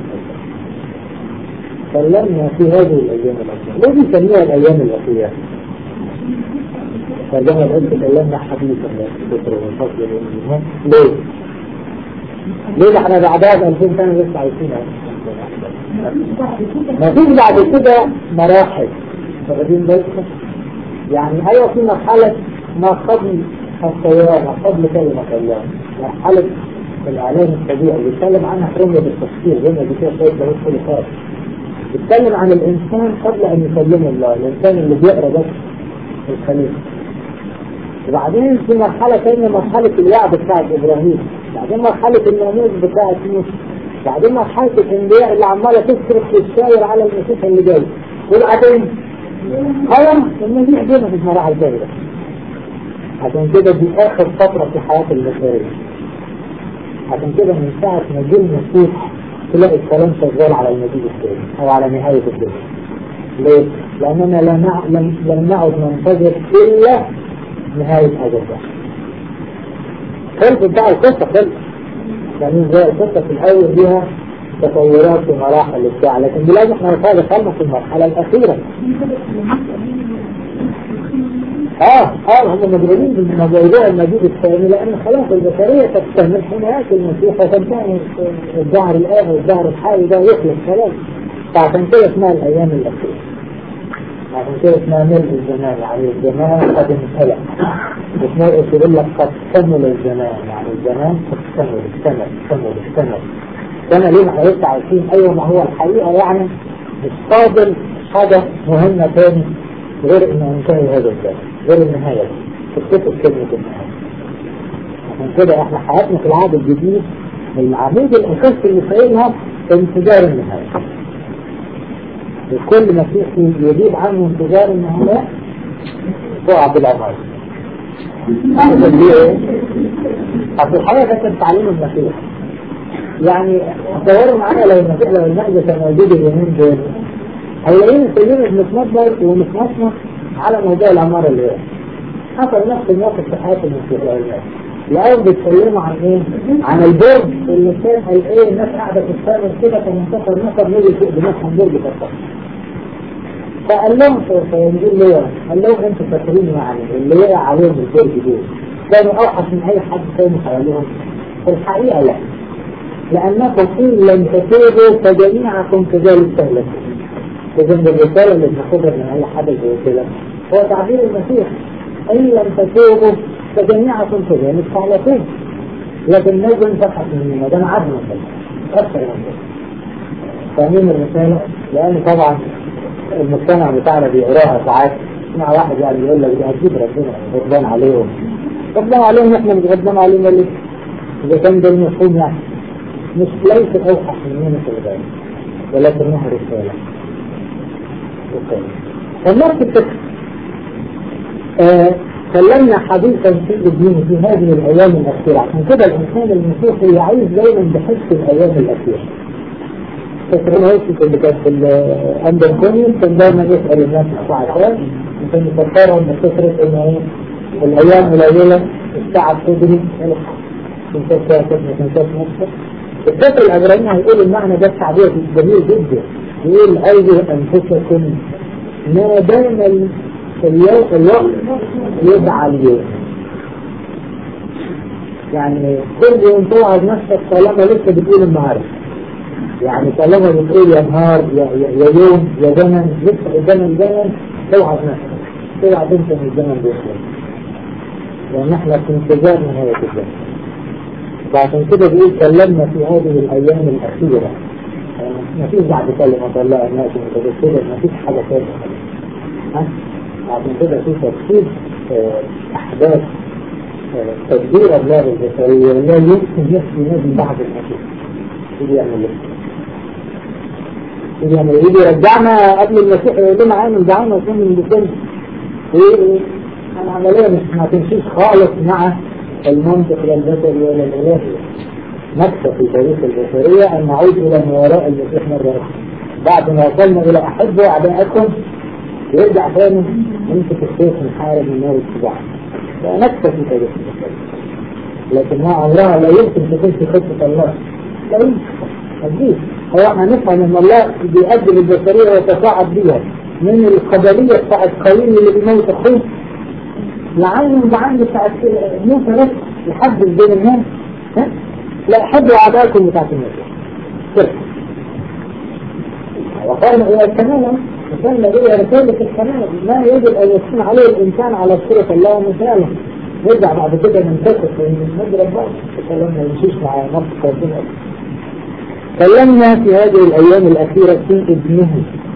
A: سلمنا في هذه الأيام الأخيرة ليه بيسميها الأيام الأخيرة؟ سلمنا الأب تكلمنا حديثا ذكر من فضل الإيمان ليه؟ ليه احنا بعدها ب 2000 سنة لسه عايشين ما فيش بعد كده مراحل واخدين بالكم يعني ايوه في مرحلة ما قبل الصيانة قبل كلمة الله مرحلة الإعلان الطبيعي اللي بيتكلم عنها حرمة بالتفسير زي ما بيقول شوية ده كل خالص بيتكلم عن الإنسان قبل أن يكلمه الله الإنسان اللي بيقرأ بس الخليفة وبعدين في مرحلة ثانية مرحلة الوعد بتاعت إبراهيم بعدين مرحلة الناموس بتاعت موسى بعدين مرحلة الانبياء اللي عمالة تصرف وتشاور على المسيح اللي جاي وبعدين خلاص المسيح جه في المراحل الجاية عشان كده دي آخر فترة في حياة البشرية عشان كده من ساعة ما جه المسيح تلاقي الكلام شغال على المجيء الثاني أو على نهاية الدنيا ليه؟ لأننا لا نع... لم... لم نعد ننتظر إلا نهاية هذا البحث خلصت بقى القصة خلصت يعني زي القصة في الأول ليها تطورات ومراحل وبتاع لكن دلوقتي احنا دخلنا في المرحلة الأخيرة اه اه هم مجرمين بالموضوع المجيد الثاني لأن خلاص البشرية تستمر حين يأتي المسيح وتنتهي الدهر الآن والدهر الحالي ده يخلص خلاص فعشان كده اسمها الأيام الأخيرة عشان كده اسمها ملء الزمان يعني الزمان قد امتلأ اسمها يقول لك قد كمل الزمان يعني الزمان قد كمل اكتمل اكتمل اكتمل كان ليه ما هيبقى عايشين ايوه ما هو الحقيقة يعني مش قادر حاجة مهمة تاني غير انه ينتهي هذا الزمان غير النهاية تكتب كلمة النهاية عشان كده احنا حياتنا في العهد الجديد العمود الاساسي اللي فايلها انفجار النهاية وكل مسيحي يجيب عنه انتظار النهاية تقع بالعمار أحسن ليه ايه؟ أصل الحقيقة ده كان تعليم المسيح يعني تصوروا معايا لو المسيح لو المهدي كان موجود اليومين دول هيلاقينا كلنا بنتنبر ونتنصنع على موضوع العمارة اللي هي حصل نفس الموقف في حياة المسيح لو المهدي الأول بيتكلموا عن ايه؟ عن البرج اللي كان قال ايه الناس قاعدة تتفرج كده في منتصف مصر نزل فوق دماغهم برج فتح فقال لهم فينزل ليه؟ قال لهم انتوا فاكرين يعني اللي وقع عليهم البرج دول كانوا اوحش من اي حد تاني حواليهم في الحقيقة لا لأنكم إن لم تتوبوا فجميعكم كذلك تهلكون إذا الرسالة اللي بناخدها من أي حدث زي كده هو تعبير المسيح إن لم تتوبوا فجميعكم كذلك تهلكون لكن لازم تبحث مننا ده عدل مثلا أكثر من كده فاهمين الرسالة؟ لأن طبعا المجتمع بتاعنا بيقراها ساعات مع واحد يعني يقول لك ده هتجيب ربنا غضبان عليهم غضبان عليهم احنا مش غضبان عليهم ليه؟ إذا كان ده المفهوم يعني مش ليس أوحش مننا في الغاية ولكنها رسالة رسالة فالنفس الفكر كلمنا حديثا في الدين في هذه الأيام الأخيرة عشان كده الإنسان المسيحي يعيش دايما بحس الأيام الأخيرة فكرنا هيك اللي كان في الأندركونيوم كان دايما يسأل الناس عشان عشان يفكرهم بفكرة إنه إيه الأيام قليلة التعب تدري تنساش كاتب ما تنساش نفسك الدكتور العبراني هيقول المعنى ده التعبير جميل جدا يقول أيها أنفسكم ما دام اليوم الوقت يدعى اليوم يعني كل يوم توعد نفسك طالما لسه بتقول النهارده يعني طالما بتقول يا نهار يا, يا, يا يوم يا زمن لسه قدام الزمن توعد نفسك توعد انت من الزمن بيخلص لان احنا في انتظار نهاية الزمن وعشان كده بيقول كلمنا في هذه الايام الاخيرة ما فيش بعد كلمة الله الناس متذكرة ما فيش حاجة ثانية ها عشان كده في ترتيب احداث تدبير الله البشرية لا يمكن يحكي نبي بعد المسيح يجي يعمل ايه؟ يجي يعمل ايه؟ يجي يرجعنا قبل المسيح يقول لنا عامل دعونا وكون من بسن ايه العملية مش ما تمشيش خالص مع المنطق لا البشري ولا الالهي نكسب في تاريخ البشرية أن نعود إلى ما وراء المسيح مرة أخرى بعد ما وصلنا إلى أحبوا أعداءكم يرجع تاني نمسك السيف ونحارب النار الاتباع فنكسب في تاريخ البشرية لكنها عمرها لا يمكن تكون في خطة الله لا يمكن أكيد هو احنا نفهم ان الله بيقدم البشرية ويتصاعد بيها من القبلية بتاعت قويم اللي بيموت اخوه لعين بعين بتاعت موسى بس يحدد بين الناس ها لا حبوا أعداءكم بتاعت المسيح كده وقال إلى الكمال وصلنا إلى رسالة الكمال ما يجب أن يكون عليه الإنسان على صورة الله ومثاله نرجع بعد كده ننتقل ونضرب بعض الكلام ما يمشيش مع نفس ربنا تكلمنا في هذه الأيام الأخيرة في ابنه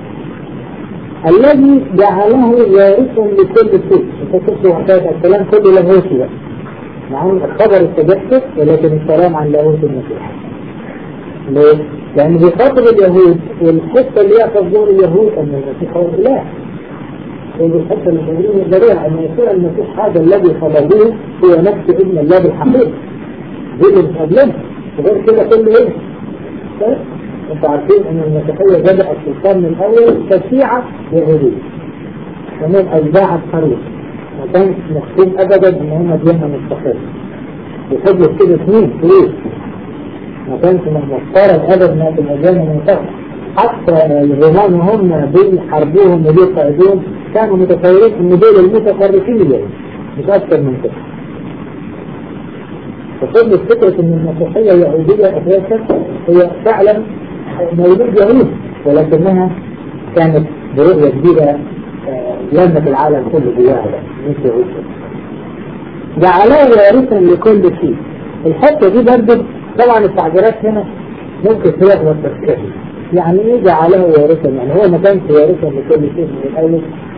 A: الذي جعله وارثا لكل شيء انت تكتب حكاية الكلام كله لاهوتي بقى مع الخبر التجسد ولكن الكلام عن لاهوت المسيح ليه؟ لأن بيخاطب اليهود والحتة اللي هي تصدر اليهود أن المسيح هو الإله والحتة اللي تقولون الجريعة أن يكون المسيح هذا الذي خلقوه هو نفس ابن الله بالحقيقة دي اللي مش قبلنا غير كده كله إيه؟ انتوا عارفين ان المسيحية بدأت في القرن الاول كشيعة يهودية كمان اتباع الطريق ما كانش مختوم ابدا ان هم ديانة مستقلة وفضلوا كده سنين طويل ما كانش مفترض ابدا انها تبقى ديانة منتخبة حتى الرومان هم بيحاربوهم وبيقعدون كانوا متصورين ان دول المتفرقين اليهود مش اكثر من كده ففضلت فكرة ان المسيحية اليهودية اساسا هي فعلا مولود يهود ولكنها كانت برؤية كبيرة لمت العالم كله جواها مش يهود جعلها وارثا لكل شيء الحتة دي برضه طبعا التعبيرات هنا ممكن تلخبط تفكير يعني ايه جعله وارثا يعني هو ما كانش وارثا لكل شيء من الاول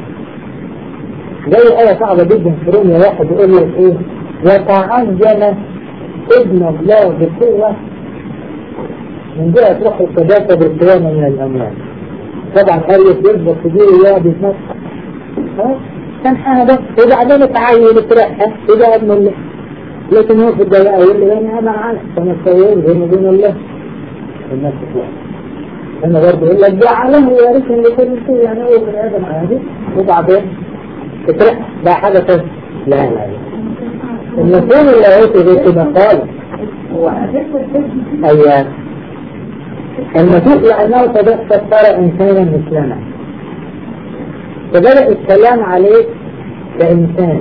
A: زي آية صعبة جدا في روميا واحد يقول لك ايه وتعجل ابن الله بقوة من جهة روح القداسة بالقيامة من الأموات طبعا قرية يثبت في دين الله بيتنصح كان حاجة وبعدين اتعين اترقى وبقى ابن الله لكن هو في الدواء يقول لي انا انا عارف انا سويت بين وبين الله الناس تطلع انا برضه يقول لك جعله وارثا لكل شيء يعني هو بني ادم عادي وبعدين اترقى ده حاجة ثانية لا لا لا المفهوم اللي هو زي كده قال ايوه المسيح لأنه تدخل صار إنسانا مثلنا فبدأ الكلام عليه كإنسان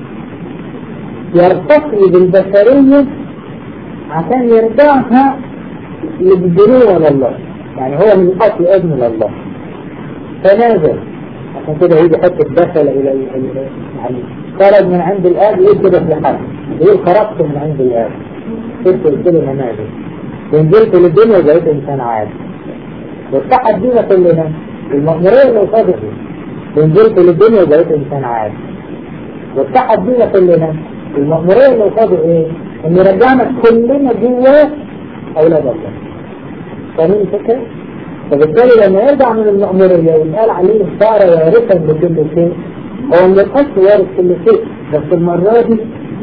A: يرتقي بالبشرية عشان يرجعها للدنيا لله يعني هو من الأصل ابن لله فنازل عشان كده يجي حتة دخل إلى يعني خرج من عند الآب يقول كده في حد يقول خرجت من عند الآب قلت قلت له منازل ونزلت للدنيا وبقيت انسان عادي واتحد بينا كلنا المأمورية اللي قصادي ونزلت للدنيا وبقيت انسان عادي واتحد بينا كلنا المأمورية اللي قصادي ايه؟ ان رجعنا كلنا جواه اولاد الله فاهمين الفكرة؟ فبالتالي لما يرجع من المأمورية ويتقال عليه صار وارثا لكل شيء هو من الأصل وارث كل شيء بس المرة دي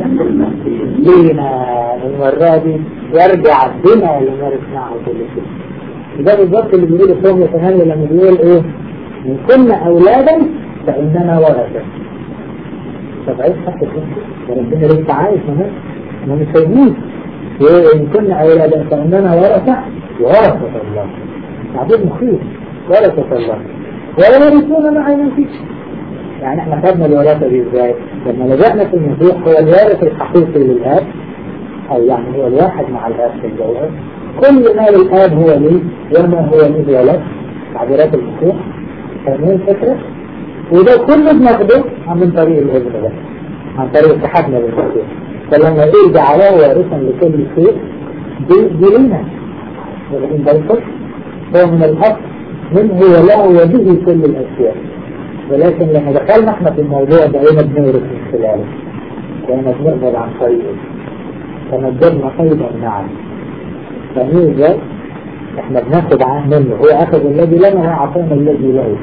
A: لينا المرة دي يرجع بنا لما رسناه كل شيء ده بالظبط اللي بيقول الصوم يتهنى لما بيقول ايه ان كنا اولادا فاننا ورثة طب عايز حتى وربنا لسه عايش ما ما مش هيموت وإن كنا أولادا فإننا ورثة ورثة الله تعبير مخيف ورثة الله ولا يرثون مع المسيح يعني احنا خدنا الوراثة دي ازاي؟ لما لجأنا في المسيح هو الوارث الحقيقي للآب أو يعني هو الواحد مع الآب في الجوهر كل ما للآب هو لي وما هو لي ولك تعبيرات المسيح فاهمين الفكرة؟ وده كله بناخده من طريق الابن ده عن طريق اتحادنا بالمسيح فلما يقول جعله وارثا لكل شيء دي دي لنا ولكن ده الفكر هو من الأصل منه وله وبه كل الأشياء ولكن لما دخلنا احنا في الموضوع بقينا بنورث من خلاله بقينا بنقبل عن طريقه فنجرنا أيضا معا فاهمين ازاي؟ احنا بناخد عن منه هو أخذ الذي لنا وأعطانا الذي له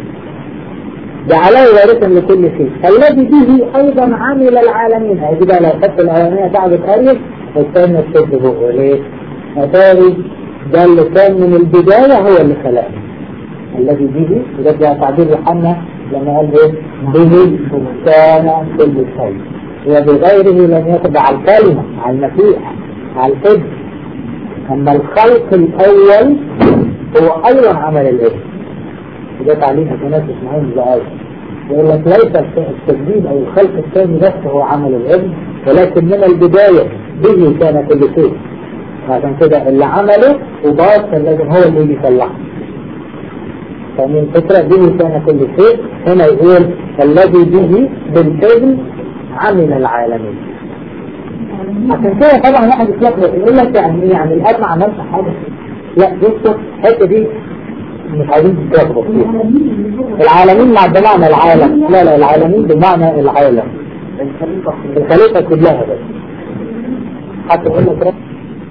A: جعله وارثا لكل شيء الذي به أيضا عمل العالمين هذه بقى لو خدت الأولانية تعبت أريد والثانية تشد بقه ليه؟ أتاري ده اللي كان من البداية هو اللي خلقنا الذي به وده بقى تعبير يوحنا لما قال ايه به كان كل شيء وبغيره لم يتبع الكلمة على المسيح على الابن أما الخلق الأول هو أيضا عمل الابن وده تعليم أتناس اسمعين زعاج يقول لك ليس التجديد أو الخلق الثاني بس هو عمل الابن ولكن من البداية به كان كل شيء عشان كده اللي عمله وباص لازم هو اللي يجي يصلحه فمن الفكرة به كان كل شيء هنا يقول الذي به بالابن عمل العالمين عشان كده طبعا واحد يتلخبط يقول لك يعني ايه يعني الاب ما عملش حاجه لا بص الحته دي مش عايزين تتلخبط فيها العالمين مع بمعنى العالم لا لا العالمين بمعنى العالم الخليقه كلها بس حتى يقول لك رب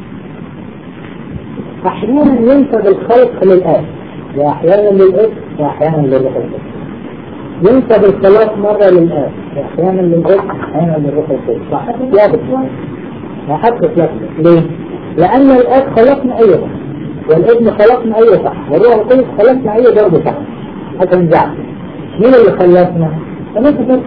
A: احيانا ينسب الخلق للاب واحيانا للاب واحيانا للروح القدس ينسب الخلاق مرة للآب وأحيانا للأب وأحيانا للروح القدس صح؟ ثابت ما حدش ثابت ليه؟ لأن الآب خلقنا أيضا والابن خلقنا أيضا صح والروح القدس خلقنا أيضا برضه صح حتى نزعل مين اللي خلقنا؟ أنا كتبت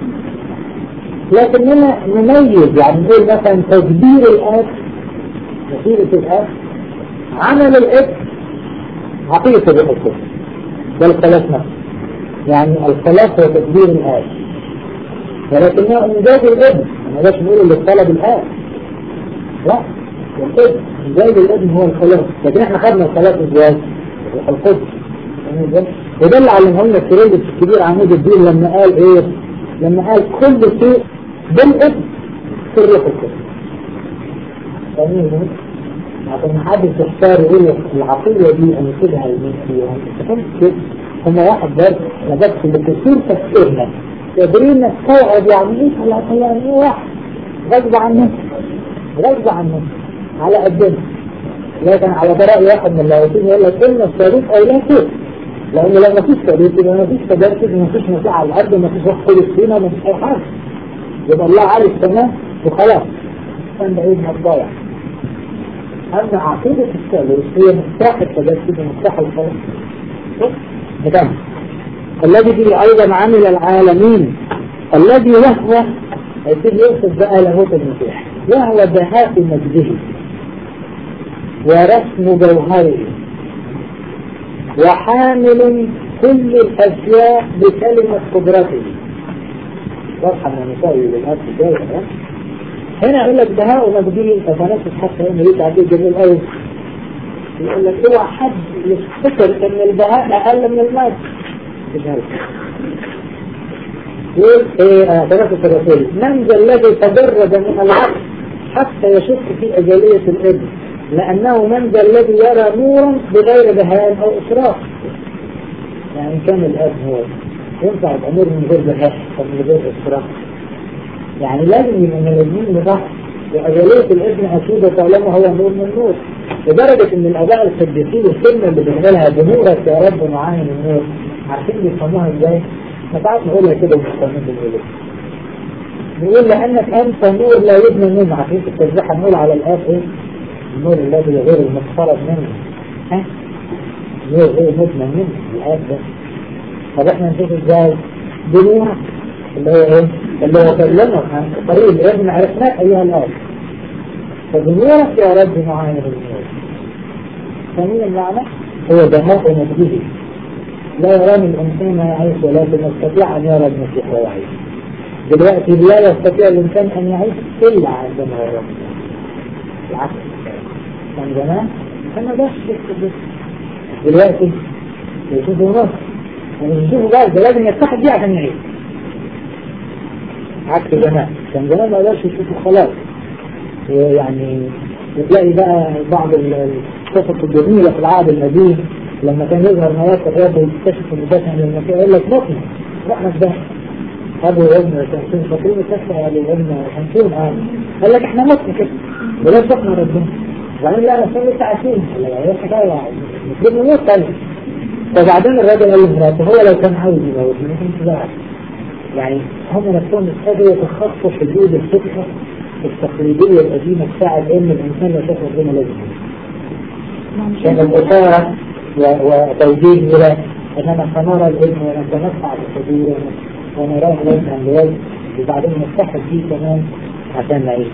A: لكننا نميز يعني نقول مثلا تدبير الآب وسيلة الآب عمل الابن عقيدة الروح القدس ده الخلاق نفسه يعني الخلاف هو تدبير الآية ولكنها إنجاز الابن ما نقدرش نقول اللي طلب الآية لا الابن إنجاز الابن هو الخلاف لكن احنا خدنا الخلاف ازاي؟ القدس وده اللي علمه لنا الكريم الكبير عمود الدين لما قال ايه؟ لما قال كل شيء بالابن في الروح القدس فاهمين عشان محدش يختار يقول العقيدة دي أنا كده هيمين فيها كده هم واحد بس ما جابش بكثير تفكيرنا قادرين نستوعب يعني ايه خلاص يعني ايه واحد غصب عننا غصب عننا على قدنا لكن على براء واحد من اللاوتين يقول لك ان الصاروخ او لا شيء لان لو ما فيش صاروخ يبقى ما فيش تجارب ما فيش مساحه على الارض ما فيش وقت فلسطين ما فيش اي حاجه يبقى الله عارف تمام وخلاص كان بعيد ما تضيع أما عقيدة الثالوث هي مفتاح التجسد ومفتاح الخلق بتاعه الذي به أيضا عمل العالمين الذي وهو يصير يوصف بقى لاهوت المسيح وهو بهاء مجده ورسم جوهره وحامل كل الأشياء بكلمة قدرته واضحة من المثال للناس جاية هنا يقول لك بهاء مجده فتنفس حتى انه يطلع بيه جميل قوي يقول لك اوعى حد يفتكر ان البهاء اقل من المال يقول ايه تنفس الرسول من ذا الذي تجرد من العقل حتى يشك في أجلية الابن لأنه من ذا الذي يرى نورا بغير بهاء أو إشراف يعني كان الأب هو ينفع يبقى نور من غير بهاء أو من غير إشراف يعني لازم يبقى من الاثنين لبعض وأجلية الابن أكيد طالما هو نور من نور لدرجة إن الآباء القديسين الكلمة اللي بنقولها بنورك يا رب معاين النور عارفين بيفهموها إزاي؟ ما تعرف نقولها كده مش فاهمين بنقولها نقول لأنك أنت نور لا يبنى منه عارفين في التسبيحة نقول على الآب إيه؟ النور الذي غير المقترب منه ها؟ نور غير مبنى منه الآب ده طب إحنا نشوف إزاي؟ بنور اللي هو ايه اللي هو كلمه عن طريق الابن عرفناه ايها الاب فبنورك يا رب معايا بالنور فمين المعنى هو دماء نفسه لا يراني الانسان يعيش ولكن يستطيع ان يرى المسيح ويعيش دلوقتي لا يستطيع الانسان ان يعيش الا عندما يرى العكس كان زمان كان ما بس دلوقتي يشوفوا نص يعني يشوفوا بقى ده لازم يتحد بيه عشان يعيش عكس زمان كان زمان ما يقدرش يشوفوا خلاص يعني بتلاقي بقى بعض القصص الجميلة في العهد القديم لما كان يظهر نواة الرب ويكتشف ان ده كان المسيح يقول لك مطمئن رحنا ده ابو ابن خمسين فاكرين الكسر ابو ابن خمسين اه قال لك احنا مطمئن كده ولا شفنا ربنا وبعدين لا انا لسه عايشين هي الحكايه المفروض نموت تاني فبعدين الراجل قال لمراته هو لو كان عاوز يموت ما كانش بقى يعني هم نفسهم ابتدوا يتخطوا حدود الفكره التقليديه القديمه بتاعت ان الانسان لو شاف ربنا لازم كان الإشارة وتوجيه إلى أننا سنرى العلم ونتمتع بحضوره ونراه وجها لوجه وبعدين نفتح فيه كمان عشان نعيش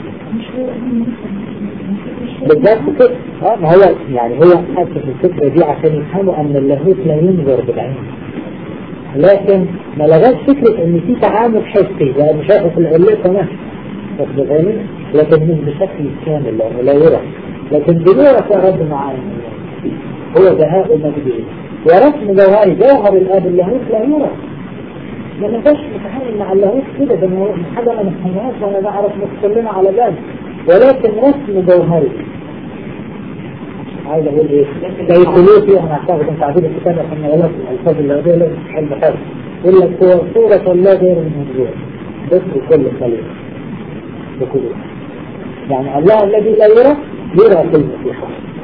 A: بالذات كده اه ما هو يعني هو حاسس الفكرة دي عشان يفهموا أن اللاهوت لا ينظر بالعين لكن ما لغاش فكرة ان في تعامل حسي لانه شافه في العلة كمان واخد بالك لكن مش بشكل كامل لانه لا يرى لكن بنورك يا رب معانا هو بهاء المجدين ورسم جوهري جوهر الاب اللاهوت لا يرى ما نقدرش نتعامل مع اللاهوت كده ده حاجه ما نفهمهاش ولا نعرف نتكلم على ذلك ولكن رسم جوهري عايز اقول ايه زي كلوسي انا هستخدم تعبير الكتاب عشان غلط الالفاظ اللغويه لا تحل بحاجه يقول لك هو صوره الله غير المنظور بس كل خليقه بكله يعني الله الذي لا يرى يرى في المسيح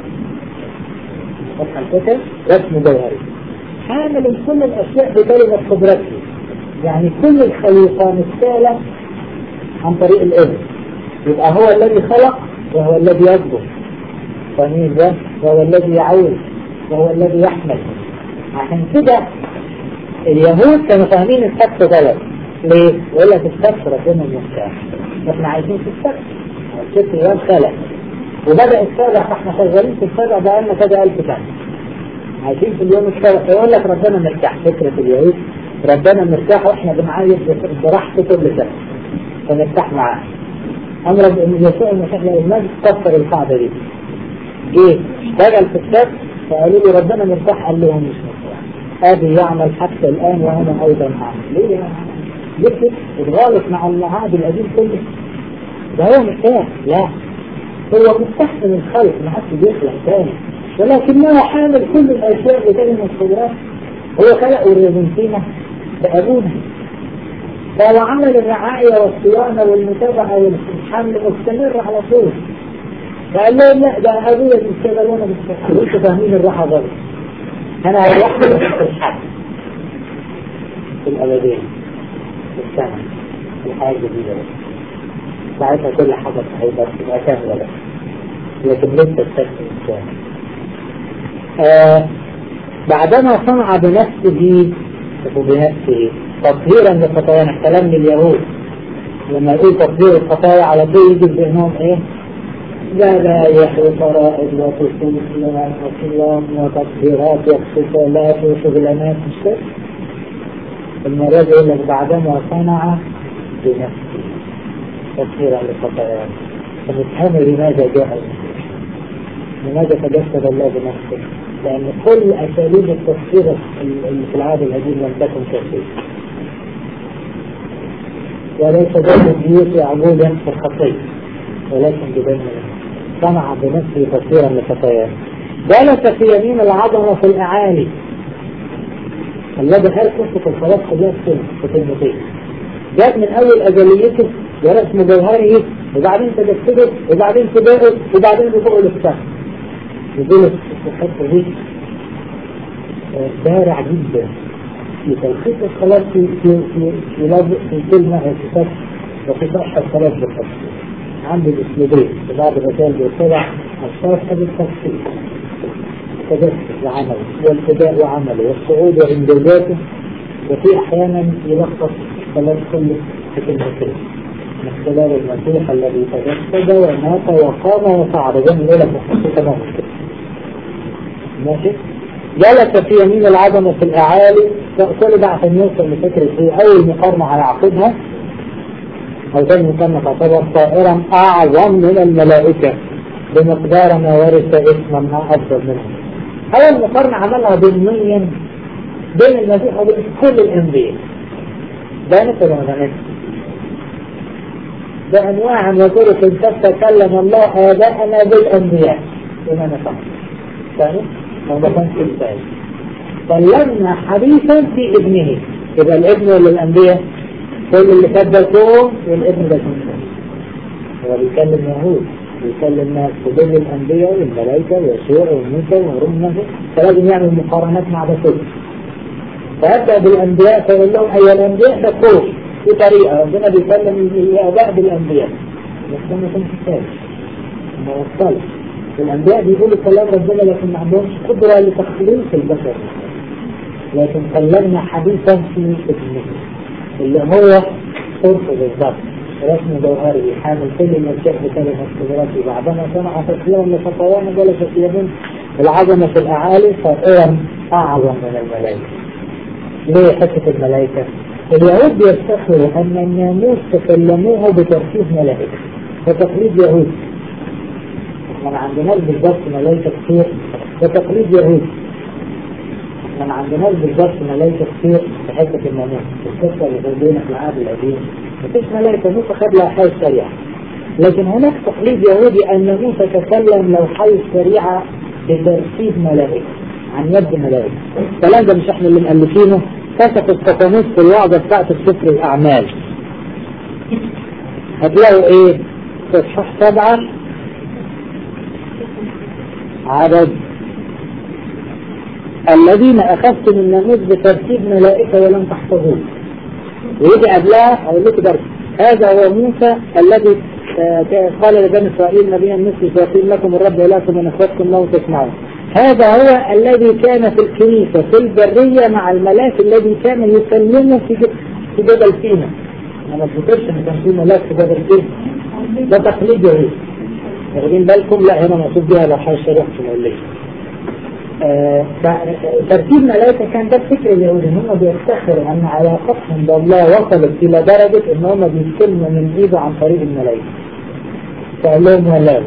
A: فتح الفكر رسم جوهري حامل كل الاشياء بكلمه قدرته يعني كل الخليقه مثاله عن طريق الابن يبقى هو الذي خلق وهو الذي يكبر فمين ده وهو الذي يعود وهو الذي يحمل عشان كده اليهود كانوا فاهمين السبت غلط ليه؟ يقول لك السبت ربنا المفتاح احنا عايزين في السبت الست ايام خلق وبدأ السابع فاحنا شغالين في السابع بقى لنا كذا ألف سنة عايشين في اليوم السابع فيقول لك ربنا مرتاح فكرة اليهود ربنا مرتاح واحنا بنعيط براحته كل سنة فنرتاح معاه أمر يسوع المسيح لو الناس كسر القاعدة دي جه اشتغل في السبت فقالوا له ربنا مرتاح قال لهم مش مرتاح ادي يعمل حتى الآن وأنا أيضا أعمل ليه يا ليه اتغالط مع العهد القديم كله ده هو مرتاح لا هو مستحسن الخلق ما حدش بيخلق تاني ولكنه حامل كل الاشياء بكلمة القدرات هو خلق الريزنتينا بأبونا فهو عمل الرعاية والصيانة والمتابعة والحمل مستمر على طول فقال لهم لا ده أبويا بيشتغل وأنا بشتغل انتوا فاهمين الراحة غلط أنا هروح في الحد في الأبدين في السنة في الحياة الجديدة ساعتها كل حاجة هيبقى تبقى كاملة بس لكن لسه الشكل مش آه بعدما صنع بنفسه وبنفسه تطهيرا لخطايانا كلام اليهود لما يقول تطهير الخطايا على طول يجي بانهم ايه ذبائح وفرائض وطقوس وصيام وتطهيرات واغتسالات وشغلانات مش كده المرة دي يقول لك بعدما صنع بنفسه تطهيرا لخطايانا فنفهم لماذا جاء لماذا تجسد الله بنفسه لأن كل أساليب التفسير اللي في العهد القديم لم تكن كثيرة وليس دم البيوت عبودا في الخطية ولكن بدم صنع بنفسه تفسيرا لخطاياه جلس في يمين العظمة في الأعالي الذي قال قصة الخلاص كلها في كلمتين جاءت من أول أزليته ورسم جوهره وبعدين تجسده وبعدين سباقه وبعدين بفوق الإفتاح يقول الحته دي بارع جدا في تلخيص الصلاة في في في في, في كلمة اعتكاف وفي شرح الصلاة بالتفصيل عندي الاسلوبين في بعض الرسائل بيتبع الشرح بالتفصيل التجسد وعمله والابتداء وعمله والصعود وإنجازاته وفي أحيانا يلخص خلال كل كلمتين من خلال المسيح الذي تجسد ومات وقام وصعد ده من ليلة تمام ماشي جلس في يمين العظمة في الأعالي كل ده عشان يوصل لفكرة ايه أول مقارنة هيعقدها أو تاني مقارنة تعتبر طائرا أعظم من الملائكة بمقدار ما ورث اسما ما أفضل منه أول مقارنة عملها ضمنيا بين المسيح وبين كل الأنبياء بانت ولا ما بانت؟ بأنواع وطرق تكلم الله آباءنا بالأنبياء بما نفعل ثاني لو ما كانش الثاني كلمنا حديثا في ابنه يبقى الابن ولا الأنبياء كل اللي فات ده كوم والابن ده كوم هو بيكلم يهود بيكلم ناس كل الأنبياء والملائكة ويسوع وموسى وهارون فلازم يعمل مقارنات مع ده كله فأبدأ بالأنبياء فيقول لهم أي الأنبياء ده كوم في طريقة ربنا بيكلم الآباء بالأنبياء بس ده ما كانش ثابت ما وصلش الأنبياء بيقولوا كلام ربنا لكن ما عندهمش قدرة لتخليص البشر لكن كلمنا حديثا في ابنه اللي هو صرف بالضبط رسم جوهري حامل كل الأشياء بكلمة قدرته بعدما سمع تسليما لخطايانا جلس في يمين العظمة في الأعالي فإرم أعظم من الملائكة ليه حتة الملائكة؟ اليهود بيفتخروا أن الناموس تكلموه بترتيب ملائكة فتقليد يهودي احنا ما عندناش بالظبط ملائكة كتير ده تقليد يهودي احنا ما عندناش بالظبط ملائكة كتير في حتة الناموس القصة اللي بيننا في العهد القديم مفيش ملائكة موسى خد لها حي سريعة لكن هناك تقليد يهودي أن موسى تكلم لو حي سريعة بترتيب ملائكة عن يد ملائكة الكلام ده مش احنا اللي مؤلفينه كتب التقاميس في الوعظة بتاعت سفر الأعمال هتلاقوا ايه في اصحاح سبعة عدد الذين أخذتم الناموس بترتيب ملائكة ولم تحفظوه ويجي قبلها أقول لكم درس هذا هو موسى الذي قال لبني إسرائيل نبيا مثل فيقول لكم الرب إلهكم من أخوتكم له تسمعون هذا هو الذي كان في الكنيسة في البرية مع الملاك الذي كان يكلمه في في جبل سينا أنا ما افتكرش إن كان في ملاك في جبل سينا ده تقليد يهودي واخدين بالكم لا هنا مقصود بها لو حاجة شريحة في العلية آه ترتيب ملائكة كان ده الفكر اليهودي ان هم بيفتخروا ان علاقتهم بالله وصلت الى درجة ان هم بيستلموا من ايده عن طريق الملائكة فقال لهم ولا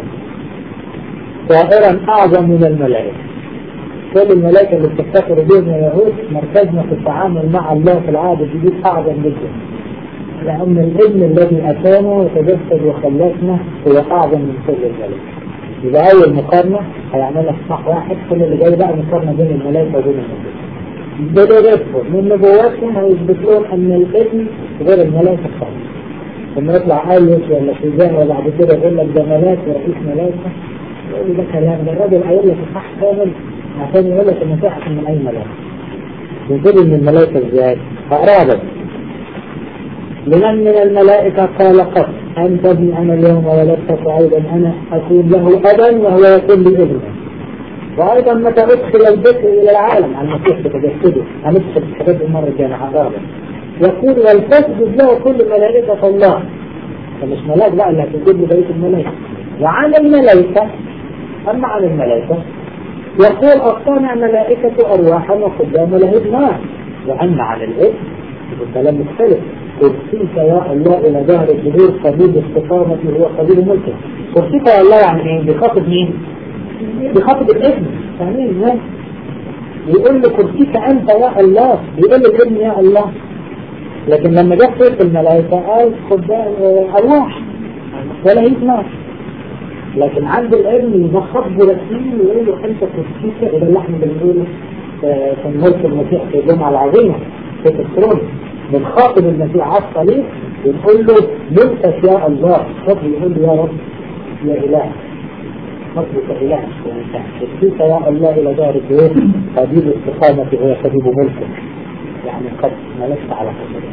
A: طائرا اعظم من الملائكة كل الملائكة اللي بتفتخروا بهم يا يهود مركزنا في التعامل مع الله في العهد الجديد اعظم جدا لأن الابن الذي أتانا وتجسد وخلقنا هو أعظم من كل الملائكة يبقى أول مقارنة هيعملها في صح واحد كل اللي جاي بقى مقارنة بين الملائكة وبين الملائكة بدرجتهم من نبواتهم هيثبت لهم أن الابن غير الملائكة خالص لما يطلع آيوس ولا سوزان وبعد كده يقول لك ده ملاك ورئيس ملائكة يقول ده كلام ده الراجل قايل لك صح كامل عشان يقول لك إن في أحسن من أي ملاك يقول من الملائكة إزاي؟ فأرادت لمن من الملائكة قال قط أنت ابني أنا اليوم ولدتك وأيضا أنا أكون له أبا وهو يكون لي ابنا وأيضا متى أدخل الذكر إلى العالم عن المسيح بتجسده هندخل في حاجات المرة الجاية حضارة يقول ولتسجد له كل ملائكة الله فمش ملاك بقى اللي هتسجد له بقية الملائكة وعن الملائكة أما عن الملائكة يقول أقطانع ملائكة أرواحا وقدام لهب نار وأما عن الإبن الكلام مختلف كرسيك يا الله إلى ظهر الجبور قبيل استقامتي هو قبيل ملكه كرسيك يا الله يعني ايه بخاطب مين؟ بخاطب الابن فاهمين ازاي؟ يقول له كرسيك أنت يا الله يقول له الابن يا الله لكن لما جت سيرة الملائكة قال قدام أرواح ولا هي نار لكن عند الابن يضخط برسمين ويقول له أنت كرسيك إلى اللي احنا بنقوله في الملك المسيح في الجمعة العظيمة في الكترون بنخاطب المسيح على الصليب ونقول له ملكك يا الله فضل يقول له يا رب يا إله فضلك إله وانت يكفيك يا الله إلى دار الدين قبيل استقامتي هو حبيب ملكك يعني قد ملكت على خطرك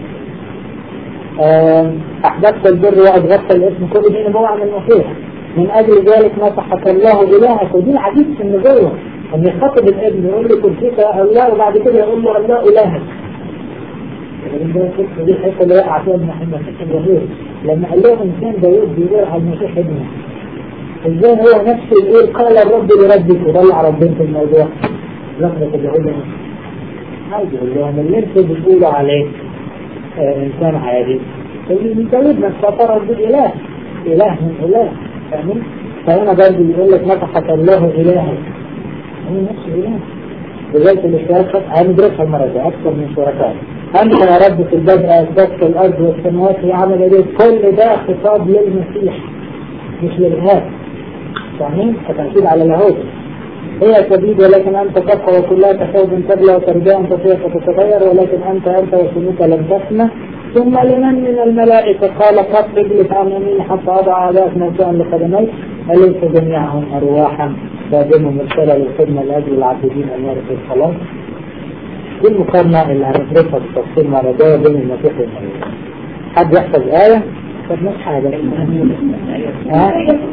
A: أحدثت البر وأبغضت الاسم كل دين نبوة عن المسيح من أجل ذلك مسحك الله إلهك ودي العجيب في النبوة أن يخاطب الابن يقول له كرسيك يا الله وبعد كده يقول له الله إلهك لأن ده القصة دي الحتة اللي وقع فيها ابن المسيح الوهير لما قال لهم إنسان داوود بيقول على المسيح ابنه ازاي هو نفسه يقول قال الرب لربك وطلع ربنا في الموضوع لما تدعوا عايز يقول لهم اللي انتوا بتقولوا عليه آه انسان عادي اللي من داود من فطر بالاله اله من اله فاهمين؟ فهنا برضه بيقول لك مسحك الله الها هو نفسه اله لذلك الاشتراك هندرسها المرة دي أكثر من شركاء أنت يا رب في البدء أسبقت الأرض والسماوات في عمل يديك كل ده خطاب للمسيح مش للإرهاب فاهمين؟ فتنكيل على اللاهوت هي سبيل ولكن أنت تبقى وكلها تحوز تبلى وترجع أن تطيع فتتغير ولكن أنت أنت وسنوك لم تفنى ثم لمن من الملائكة قال قد اجلس عن يمين حتى أضع أعداءك موسعا لقدميك أليس جميعهم أرواحا خادم مرسلة للخدمة لأجل العابدين أن يرثوا الصلاة دي المقارنة اللي هندرسها بالتفصيل مرة جاية بين المسيح والمريض حد يحفظ آية؟ طب مش حاجة ها؟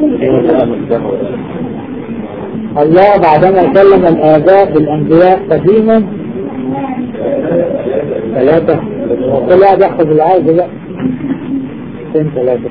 A: الله بعدما كلم الآباء بالأنبياء قديما ثلاثة وكل واحد يحفظ العايز بقى فين ثلاثة